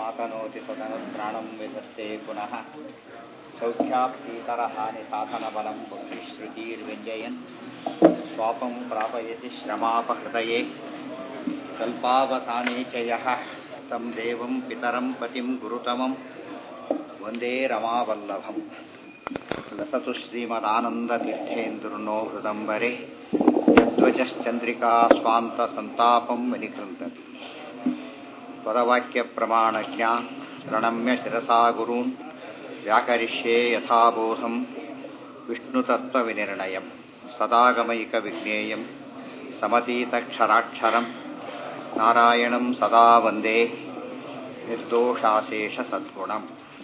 ಮಾತನೋತಿ ತದನುತ್ರಾಣಂ ವಿಧತ್ತೆ ಪುನಃ ಸೌಖ್ಯಾಪ್ತೀತರಹಾನಿ ಸಾಧನಬಲಂ ಬುದ್ಧಿಶ್ರುತಿರ್ವ್ಯಂಜಯನ್ ಸ್ವಾಪಂ ಪ್ರಾಪಯತಿ ಶ್ರಮಾಪಹೃತಯೇ ಕಲ್ಪಾವಸಾನೇ ಚ ಯಃ तं ದೇವಂ ಪಿತರಂ ಪತಿಂ ಗುರುತಮಂ ವಂದೇ ರಮಾವಲ್ಲಭಂ ಲಸತು ಶ್ರೀಮದಾನಂದತೀರ್ಥೇಂದುರ್ನೋ ಹೃದಂಬರೆ ಯದ್ವಚಶ್ಚಂದ್ರಿಕಾ ಸ್ವಾಂತ ಸಂತಾಪಂ ವಿನಿಕೃಂತತಿ ಪದವಾಕ್ಯಪ್ರಮಾಣಜ್ಞ ಪ್ರಣಮ್ಯ ಶಿರಸಾ ಗುರೂನ್ ವ್ಯಾಕರಿಷ್ಯೇ ಯಥಾಬೋಧಂ ವಿಷ್ಣುತತ್ವವಿನಿರ್ಣಯಂ ಸದಾಗಮೈಕವಿಜ್ಞೇಯಂ ಸಮತೀತಕ್ಷರಾಕ್ಷರಂ ನಾರಾಯಣಂ ಸದಾ ವಂದೇ ನಿರ್ದೋಷಾಶೇಷ ಸದ್ಗುಣಂ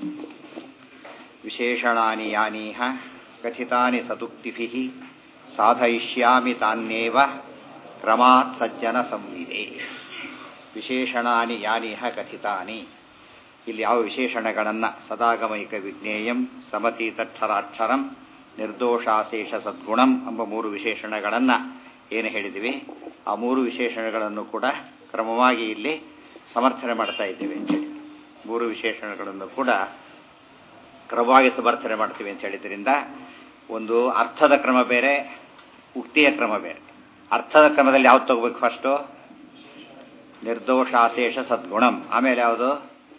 ವಿಶೇಷಣಾನಿ ಯಾನೀಹ ಕಥಿತಾನಿ ಸದುಕ್ತಿಭಿಃ ಸಾಧಯಿಷ್ಯಾಮಿ ತಾನ್ನೇವ ಕ್ರಮಾತ್ ಸಜ್ಜನ ಸಂವಿದೆ ವಿಶೇಷಣಾನಿ ಯಾನೀಹ ಕಥಿತಾನಿ ಇಲ್ಲಿ ಯಾವ ವಿಶೇಷಣಗಳನ್ನು ಸದಾಗಮೈಕ ವಿಜ್ಞೇಯಂ ಸಮತೀತಕ್ಷರಾಕ್ಷರಂ ನಿರ್ದೋಷಾಶೇಷ ಸದ್ಗುಣಂ ಎಂಬ ಮೂರು ವಿಶೇಷಣಗಳನ್ನು ಏನು ಹೇಳಿದಿವಿ ಆ ಮೂರು ವಿಶೇಷಣಗಳನ್ನು ಕೂಡ ಕ್ರಮವಾಗಿ ಇಲ್ಲಿ ಸಮರ್ಥನೆ ಮಾಡ್ತಾ ಇದ್ದೇವೆ ಅಂತೇಳಿ ಮೂರು ವಿಶೇಷಣಗಳನ್ನು ಕೂಡ ಕ್ರಮವಾಗಿ ಸಮರ್ಥನೆ ಮಾಡ್ತೀವಿ ಅಂತ ಹೇಳಿದ್ರಿಂದ ಒಂದು ಅರ್ಥದ ಕ್ರಮ ಬೇರೆ ಉಕ್ತಿಯ ಕ್ರಮ ಬೇರೆ ಅರ್ಥದ ಕ್ರಮದಲ್ಲಿ ಯಾವ್ದು ತಗೋಬೇಕು ಫಸ್ಟು ನಿರ್ದೋಷಾಶೇಷ ಸದ್ಗುಣಂ ಆಮೇಲೆ ಯಾವುದು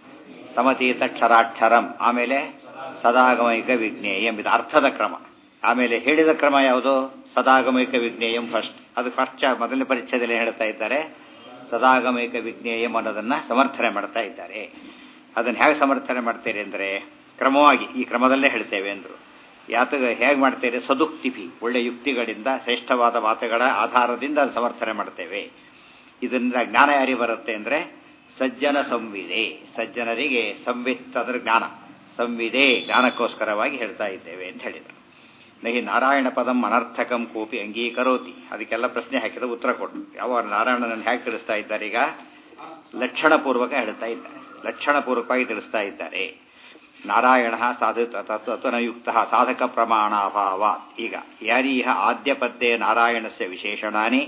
ಸಮತೀತ ಕ್ಷರಾಕ್ಷರಂ ಆಮೇಲೆ ಸದಾಗಮೈಕ ವಿಜ್ಞೇಯಂ ಇದು ಅರ್ಥದ ಕ್ರಮ ಆಮೇಲೆ ಹೇಳಿದ ಕ್ರಮ ಯಾವುದು ಸದಾಗಮೈಕ ವಿಜ್ಞೇಯಂ ಫಸ್ಟ್ ಅದು ಫಸ್ಟ್ ಮೊದಲನೇ ಪರಿಚಯದಲ್ಲಿ ಹೇಳ್ತಾ ಇದ್ದಾರೆ ಸದಾಗಮೈಕ ವಿಜ್ಞೇಯಂ ಅನ್ನೋದನ್ನ ಸಮರ್ಥನೆ ಮಾಡ್ತಾ ಇದ್ದಾರೆ ಅದನ್ನು ಹೇಗೆ ಸಮರ್ಥನೆ ಮಾಡ್ತೀರಿ ಅಂದರೆ ಕ್ರಮವಾಗಿ ಈ ಕ್ರಮದಲ್ಲೇ ಹೇಳ್ತೇವೆ ಅಂದರು ಯಾತ ಹೇಗೆ ಮಾಡ್ತೇವೆ ಸದುಕ್ತಿಪಿ ಒಳ್ಳೆ ಯುಕ್ತಿಗಳಿಂದ ಶ್ರೇಷ್ಠವಾದ ಮಾತುಗಳ ಆಧಾರದಿಂದ ಅದು ಸಮರ್ಥನೆ ಮಾಡ್ತೇವೆ ಇದರಿಂದ ಜ್ಞಾನ ಯಾರಿಗೆ ಬರುತ್ತೆ ಅಂದರೆ ಸಜ್ಜನ ಸಂವಿದೆ ಸಜ್ಜನರಿಗೆ ಸಂವಿತ್ ಅಂದ್ರೆ ಜ್ಞಾನ ಸಂವಿದೆ ಜ್ಞಾನಕ್ಕೋಸ್ಕರವಾಗಿ ಹೇಳ್ತಾ ಇದ್ದೇವೆ ಅಂತ ಹೇಳಿದರು ನಹಿ ನಾರಾಯಣ ಪದಂ ಅನರ್ಥಕಂ ಕೋಪಿ ಅಂಗೀಕರೋತಿ ಅದಕ್ಕೆಲ್ಲ ಪ್ರಶ್ನೆ ಹಾಕಿದ ಉತ್ತರ ಕೊಟ್ಟು ಯಾವ ನಾರಾಯಣನನ್ನು ಹೇಗೆ ತಿಳಿಸ್ತಾ ಇದ್ದಾರೆ ಈಗ ಲಕ್ಷಣಪೂರ್ವಕ ಹೇಳ್ತಾ ಇದ್ದಾರೆ ಲಕ್ಷಣಪೂರ್ವಕವಾಗಿ ತಿಳಿಸ್ತಾ ಇದ್ದಾರೆ ನಾರಾಯಣ ಸಾಧು ತತ್ವನಯುಕ್ತ ಸಾಧಕ ಪ್ರಮಾಣಾಭಾವ ಈಗ ಯಾರೀಹ ಆದ್ಯ ಪದ್ಯೆ ನಾರಾಯಣಸ್ಯ ವಿಶೇಷಣಾನಿ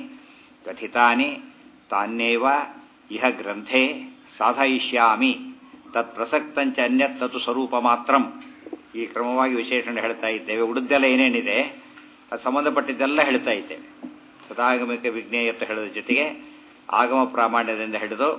ಕಥಿತಾನಿ ತಾನ್ನೇವ ಇಹ ಗ್ರಂಥೆ ಸಾಧಯಿಷ್ಯಾಮಿ ತತ್ ಪ್ರಸಕ್ತಂಚ ಅನ್ಯತ್ ತತ್ತು ಸ್ವರೂಪ ಮಾತ್ರಂ ಈ ಕ್ರಮವಾಗಿ ವಿಶೇಷಣ ಹೇಳ್ತಾ ಇದ್ದೇವೆ ಉಳಿದೆಲ್ಲ ಏನೇನಿದೆ ಅದು ಸಂಬಂಧಪಟ್ಟಿದ್ದೆಲ್ಲ ಹೇಳ್ತಾ ಇದ್ದೇವೆ ಸದಾಗಮಿಕ ವಿಜ್ಞೇಯತ್ವ ಹೇಳೋದ್ರ ಜೊತೆಗೆ ಆಗಮ ಪ್ರಾಮಾಣ್ಯದಿಂದ ಹಿಡಿದು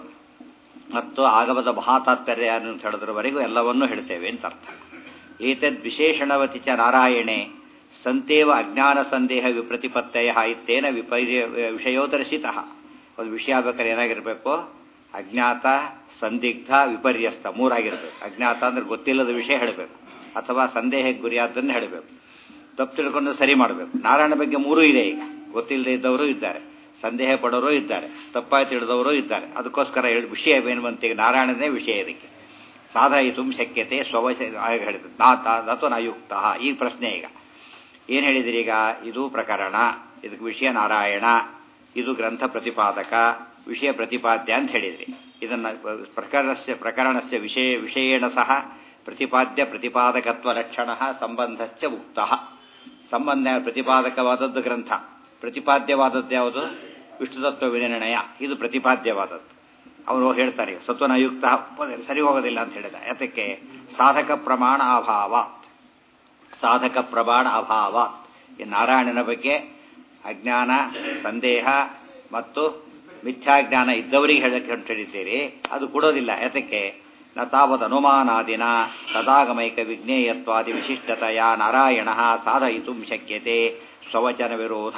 ಮತ್ತು ಆಗಮದ ಮಹಾತಾತ್ಪರ್ಯ ಅಂತ ಹೇಳೋದ್ರವರೆಗೂ ಎಲ್ಲವನ್ನೂ ಹೇಳ್ತೇವೆ ಅಂತ ಅರ್ಥ ಏತದ್ ವಿಶೇಷಣವತಿ ಚ ನಾರಾಯಣೆ ಸಂತೇವ ಅಜ್ಞಾನ ಸಂದೇಹ ವಿಪ್ರತಿಪತ್ತಯ ಇತ್ತೇನ ವಿಪರ್ಯ ವಿಷಯೋದರ್ಶಿತ ಒಂದು ವಿಷಯ ಬೇಕಾದ್ರೆ ಏನಾಗಿರಬೇಕು ಅಜ್ಞಾತ ಸಂದಿಗ್ಧ ವಿಪರ್ಯಸ್ತ ಮೂರಾಗಿರ್ಬೇಕು ಅಜ್ಞಾತ ಅಂದ್ರೆ ಗೊತ್ತಿಲ್ಲದ ವಿಷಯ ಹೇಳಬೇಕು ಅಥವಾ ಸಂದೇಹಕ್ಕೆ ಗುರಿಯಾದ್ದನ್ನು ಹೇಳಬೇಕು ತಪ್ಪು ತಿಳ್ಕೊಂಡು ಸರಿ ಮಾಡಬೇಕು ನಾರಾಯಣ ಬಗ್ಗೆ ಮೂರೂ ಇದೆ ಈಗ ಗೊತ್ತಿಲ್ಲದೆ ಇದ್ದವರು ಇದ್ದಾರೆ ಸಂದೇಹ ಪಡೋರು ಇದ್ದಾರೆ ತಪ್ಪಾಗಿ ತಿಳಿದವರು ಇದ್ದಾರೆ ಅದಕ್ಕೋಸ್ಕರ ಹೇಳಿ ವಿಷಯ ಬೇನುವಂತೆ ನಾರಾಯಣನೇ ವಿಷಯ ಇದಕ್ಕೆ ಸಾಧಯಿತು ಶಕ್ಯತೆ ಸ್ವವಶ ಹೇಳಿದ್ರು ನಾ ಅಥವಾ ನಾಯುಕ್ತ ಈ ಪ್ರಶ್ನೆ ಈಗ ಏನು ಹೇಳಿದಿರಿ ಈಗ ಇದು ಪ್ರಕರಣ ಇದಕ್ಕೆ ವಿಷಯ ನಾರಾಯಣ ಇದು ಗ್ರಂಥ ಪ್ರತಿಪಾದಕ ವಿಷಯ ಪ್ರತಿಪಾದ್ಯ ಅಂತ ಹೇಳಿದ್ರಿ ಇದನ್ನು ಪ್ರಕರಣಸ್ಯ ಪ್ರಕರಣಸ್ಯ ವಿಷಯ ವಿಷಯೇಣ ಸಹ ಪ್ರತಿಪಾದ್ಯ ಪ್ರತಿಪಾದಕತ್ವ ಲಕ್ಷಣ ಸಂಬಂಧಶ್ಚ ಉಕ್ತ ಸಂಬಂಧ ಪ್ರತಿಪಾದಕವಾದದ್ದು ಗ್ರಂಥ ಪ್ರತಿಪಾದ್ಯವಾದದ್ದು ಯಾವುದು ವಿಷ್ಣುತತ್ವ ವಿನಿರ್ಣಯ ಇದು ಪ್ರತಿಪಾದ್ಯವಾದದ್ದು ಅವರು ಹೇಳ್ತಾರೆ ಸತ್ವನಯುಕ್ತ ಸರಿ ಹೋಗೋದಿಲ್ಲ ಅಂತ ಹೇಳಿದ ಯಾತಕ್ಕೆ ಸಾಧಕ ಪ್ರಮಾಣ ಅಭಾವ ಸಾಧಕ ಪ್ರಮಾಣ ಅಭಾವ ಈ ನಾರಾಯಣನ ಬಗ್ಗೆ ಅಜ್ಞಾನ ಸಂದೇಹ ಮತ್ತು ಮಿಥ್ಯಾಜ್ಞಾನ ಇದ್ದವರಿಗೆ ಹೇಳಕ್ಕೆ ಹೇಳಿದ್ದೀರಿ ಅದು ಕೊಡೋದಿಲ್ಲ ಯಾತಕ್ಕೆ ನ ತಾವದ್ ಅನುಮಾನಾದಿನ ಸದಾಗಮೈಕ ವಿಜ್ಞೇಯತ್ವಾದಿ ವಿಶಿಷ್ಟತೆಯ ನಾರಾಯಣ ಸಾಧಯಿತು ಶಕ್ಯತೆ ಸ್ವವಚನ ವಿರೋಧ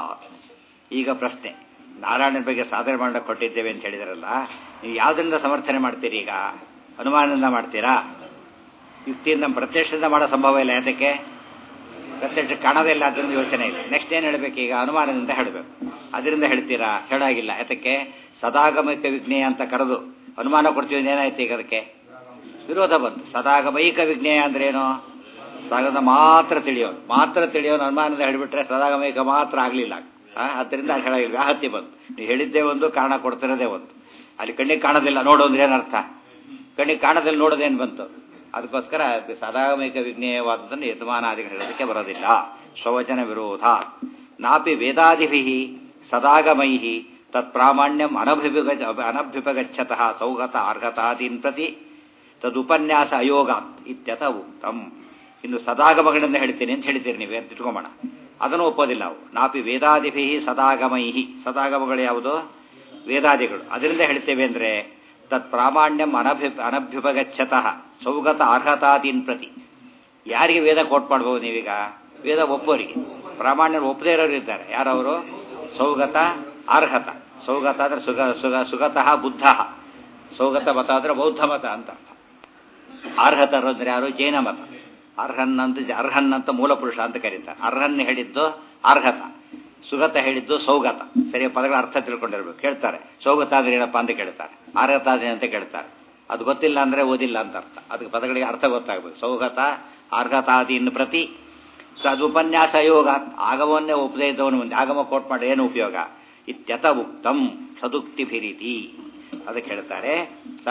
ಈಗ ಪ್ರಶ್ನೆ ನಾರಾಯಣನ ಬಗ್ಗೆ ಸಾಧನೆ ಮಾಡಕ್ಕೆ ಕೊಟ್ಟಿದ್ದೇವೆ ಅಂತ ಹೇಳಿದ್ರಲ್ಲ ನೀವು ಯಾವುದರಿಂದ ಸಮರ್ಥನೆ ಮಾಡ್ತೀರಿ ಈಗ ಅನುಮಾನದಿಂದ ಮಾಡ್ತೀರಾ ಯುಕ್ತಿಯಿಂದ ಪ್ರತ್ಯಕ್ಷದಿಂದ ಮಾಡೋ ಸಂಭವ ಇಲ್ಲ ಯಾತಕ್ಕೆ ಪ್ರತ್ಯಕ್ಷ ಕಾಣೋದೇ ಇಲ್ಲ ಅದರಿಂದ ಯೋಚನೆ ಇಲ್ಲ ನೆಕ್ಸ್ಟ್ ಏನು ಹೇಳಬೇಕು ಈಗ ಅನುಮಾನದಿಂದ ಹೇಳಬೇಕು ಅದರಿಂದ ಹೇಳ್ತೀರಾ ಹೇಳಾಗಿಲ್ಲ ಯಾತಕ್ಕೆ ಸದಾಗಮೈಕ ವಿಜ್ಞೇಯ ಅಂತ ಕರೆದು ಅನುಮಾನ ಕೊಡ್ತೀವಿ ಏನಾಯ್ತು ಈಗ ಅದಕ್ಕೆ ವಿರೋಧ ಬಂತು ಸದಾಗಮೈಕ ವಿಜ್ಞೇಯ ಅಂದ್ರೆ ಏನು ಸಾಗದ ಮಾತ್ರ ತಿಳಿಯೋನು ಮಾತ್ರ ತಿಳಿಯೋನು ಅನುಮಾನದ ಹೇಳಿಬಿಟ್ರೆ ಸದಾಗಮೈಕ ಮಾತ್ರ ಆಗಲಿಲ್ಲ ಅದರಿಂದ ಅದು ಹೇಳಾಗಿಲ್ಲ ವ್ಯಾಹತ್ಯ ಬಂತು ನೀವು ಹೇಳಿದ್ದೇ ಒಂದು ಕಾರಣ ಕೊಡ್ತಿರೋದೇ ಒಂದು ಅಲ್ಲಿ ಕಣ್ಣಿಗೆ ಕಾಣೋದಿಲ್ಲ ನೋಡು ಅಂದ್ರೆ ಏನರ್ಥ ಕಣ್ಣಿಗೆ ಕಾಣೋದಿಲ್ಲ ನೋಡೋದೇನು ಬಂತು ಅದಕ್ಕೋಸ್ಕರ ಸದಾಗಮೈಕ ವಿಜ್ಞೇಯವಾದದನ್ನು ಯಜಮಾನಾದಿಗಳು ಹೇಳೋದಕ್ಕೆ ಬರೋದಿಲ್ಲ ಸ್ವವಚನ ವಿರೋಧ ನಾಪಿ ವೇದಾದಿಭಿ ಸದಾಗಮೈ ತತ್ಪ್ರಾಮಾಣ್ಯಂ ಅನಭಿಭಗ ಅನಭ್ಯುಪಗಚ್ಚತಃ ಸೌಗತ ಅರ್ಹತಾದೀನ್ ಪ್ರತಿ ತದುಪನ್ಯಾಸ ಅಯೋಗ ಇತ್ಯತ ಉಕ್ತಂ ಇನ್ನು ಸದಾಗಮಗಳನ್ನು ಹೇಳ್ತೀನಿ ಅಂತ ಹೇಳ್ತೀರಿ ನೀವು ಅಂತ ಇಟ್ಕೊಂಬೋಣ ಅದನ್ನು ಒಪ್ಪೋದಿಲ್ಲ ನಾವು ನಾಪಿ ವೇದಾದಿಭಿ ಸದಾಗಮೈಹಿ ಸದಾಗಮಗಳು ಯಾವುದು ವೇದಾದಿಗಳು ಅದರಿಂದ ಹೇಳ್ತೇವೆ ಅಂದರೆ ತತ್ ಪ್ರಾಮಾಣ್ಯಂ ಅನಭ್ಯು ಅನಭ್ಯುಪಗಚ್ಚತಃ ಸೌಗತ ಅರ್ಹತಾದೀನ್ ಪ್ರತಿ ಯಾರಿಗೆ ವೇದ ಕೋಟ್ ಮಾಡ್ಬೋದು ನೀವೀಗ ವೇದ ಒಪ್ಪೋರಿಗೆ ಪ್ರಾಮಾಣ್ಯ ಒಪ್ಪದೇ ಇರೋರು ಇದ್ದಾರೆ ಯಾರವರು ಸೌಗತ ಅರ್ಹತ ಸೌಗತ ಅಂದ್ರೆ ಸುಗ ಸುಗ ಸುಗತಃ ಬುದ್ಧ ಸೌಗತ ಮತ ಅಂದ್ರೆ ಬೌದ್ಧ ಮತ ಅಂತ ಅರ್ಥ ಅರ್ಹತರು ಅಂದ್ರೆ ಯಾರು ಜೈನ ಮತ ಅರ್ಹನ್ ಅಂತ ಅರ್ಹನ್ ಅಂತ ಮೂಲಪುರುಷ ಅಂತ ಕರೀತಾರೆ ಅರ್ಹನ್ ಹೇಳಿದ್ದು ಅರ್ಹತ ಸುಗತ ಹೇಳಿದ್ದು ಸೌಗತ ಸರಿ ಪದಗಳ ಅರ್ಥ ತಿಳ್ಕೊಂಡಿರ್ಬೇಕು ಕೇಳ್ತಾರೆ ಸೌಗತ ಅಂದ್ರೆ ಏನಪ್ಪ ಅಂತ ಕೇಳ್ತಾರೆ ಅರ್ಹತ ಅಂದ್ರೆ ಅಂತ ಕೇಳ್ತಾರೆ ಅದು ಗೊತ್ತಿಲ್ಲ ಅಂದ್ರೆ ಓದಿಲ್ಲ ಅಂತ ಅರ್ಥ ಅದಕ್ಕೆ ಪದಗಳಿಗೆ ಅರ್ಥ ಗೊತ್ತಾಗಬೇಕು ಸೌಗತ ಅರ್ಹತಾದೀನ್ ಪ್ರತಿ ಅದು ಉಪನ್ಯಾಸ ಯೋಗ ಆಗಮವನ್ನೇ ಒಪ್ಪದೇ ಇದ್ದವನು ಮುಂದೆ ಆಗಮ ಕೋಟ್ ಮಾಡಿ ಏನು ಉಪಯೋಗ ಇತ್ಯತ ಉಕ್ತಂ ಸದುಕ್ತಿ ಭಿರಿತಿ ಅದಕ್ಕೆ ಹೇಳ್ತಾರೆ ಸ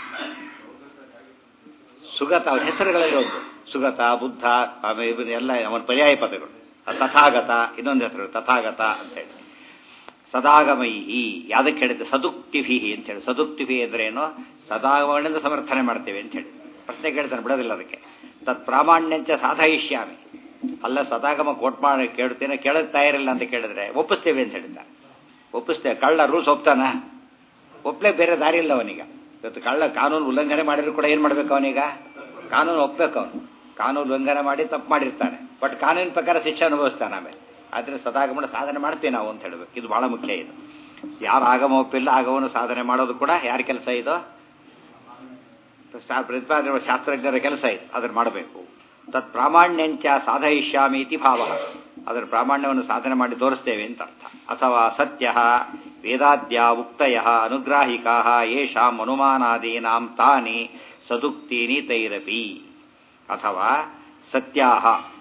ಸುಗತ ಅವನ ಹೆಸರುಗಳಲ್ಲಿ ಒಂದು ಸುಗತ ಬುದ್ಧ ಆಮೇಲೆ ಇವನ್ ಎಲ್ಲ ಅವನ ಪರ್ಯಾಯ ಪದಗಳು ತಥಾಗತ ಇನ್ನೊಂದು ಹೆಸರು ತಥಾಗತ ಅಂತೇಳಿ ಸದಾಗಮೈಹಿ ಯಾವ್ದಕ್ಕೆ ಹೇಳಿದ್ರೆ ಸದುಕ್ತಿಭಿ ಅಂತ ಹೇಳಿ ಸದುಕ್ತಿಭಿ ಅಂದ್ರೇನು ಸದಾಗಮಗಳಿಂದ ಸಮರ್ಥನೆ ಮಾಡ್ತೇವೆ ಅಂತ ಹೇಳಿ ಪ್ರಶ್ನೆ ಕೇಳ್ತಾನೆ ಬಿಡೋದಿಲ್ಲ ಅದಕ್ಕೆ ತತ್ ಪ್ರಾಮಾಣ್ಯಂಚ ಸಾಧಯಿಷ್ಯಾಮಿ ಅಲ್ಲ ಸದಾಗಮ ಕೋಟ್ ಮಾಡಿ ಕೇಳ್ತೇನೆ ಕೇಳಕ್ ತಯಾರಿಲ್ಲ ಅಂತ ಕೇಳಿದ್ರೆ ಒಪ್ಪಿಸ್ತೇವೆ ಅಂತ ಹೇಳಿದ್ದಾರೆ ಒಪ್ಪಿಸ್ತೇವೆ ಕಳ್ಳ ರೂಲ್ಸ್ ಒಪ್ತಾನ ಒಪ್ಲೇ ಬೇರೆ ದಾರಿ ಇಲ್ಲ ಅವನೀಗ ಇವತ್ತು ಕಳ್ಳ ಕಾನೂನು ಉಲ್ಲಂಘನೆ ಮಾಡಿದ್ರು ಕೂಡ ಏನ್ ಮಾಡ್ಬೇಕು ಅವನೀಗ ಕಾನೂನು ಒಪ್ಬೇಕು ಅವನು ಕಾನೂನು ಉಲ್ಲಂಘನೆ ಮಾಡಿ ತಪ್ಪು ಮಾಡಿರ್ತಾನೆ ಬಟ್ ಕಾನೂನಿನ ಪ್ರಕಾರ ಶಿಕ್ಷೆ ಅನುಭವಿಸ್ತಾನೆ ಆಮೇಲೆ ಆದ್ರೆ ಸದಾಗಮನ ಸಾಧನೆ ಮಾಡ್ತೇವೆ ನಾವು ಅಂತ ಹೇಳ್ಬೇಕು ಇದು ಬಹಳ ಮುಖ್ಯ ಇದು ಯಾರು ಆಗಮ ಒಪ್ಪಿಲ್ಲ ಆಗಮನ ಸಾಧನೆ ಮಾಡೋದು ಕೂಡ ಯಾರ ಕೆಲಸ ಇದು ಪ್ರತಿಪಾದನೆ ಶಾಸ್ತ್ರಜ್ಞರ ಕೆಲಸ ಇದು ಅದನ್ನು ಮಾಡಬೇಕು ತತ್ ಪ್ರಾಮಾಣ್ಯಂಚ ಸಾಧಯಿಷ್ಯಾಮಿ ಇತಿ ಭಾವ ಅದರ ಪ್ರಾಮಾಣ್ಯವನ್ನು ಸಾಧನೆ ಮಾಡಿ ತೋರಿಸ್ತೇವೆ ಅಂತ ಅರ್ಥ ಅಥವಾ ಸತ್ಯ ವೇದಾದ್ಯ ಉಕ್ತಯ ಅನುಗ್ರಾಹಿಕಾ ಯೇಷಾಂ ಅನುಮಾನಾದೀನಾಂ ತಾನಿ ಸದುಕ್ತೀನಿ ತೈರಪಿ ಅಥವಾ ಸತ್ಯಾಹ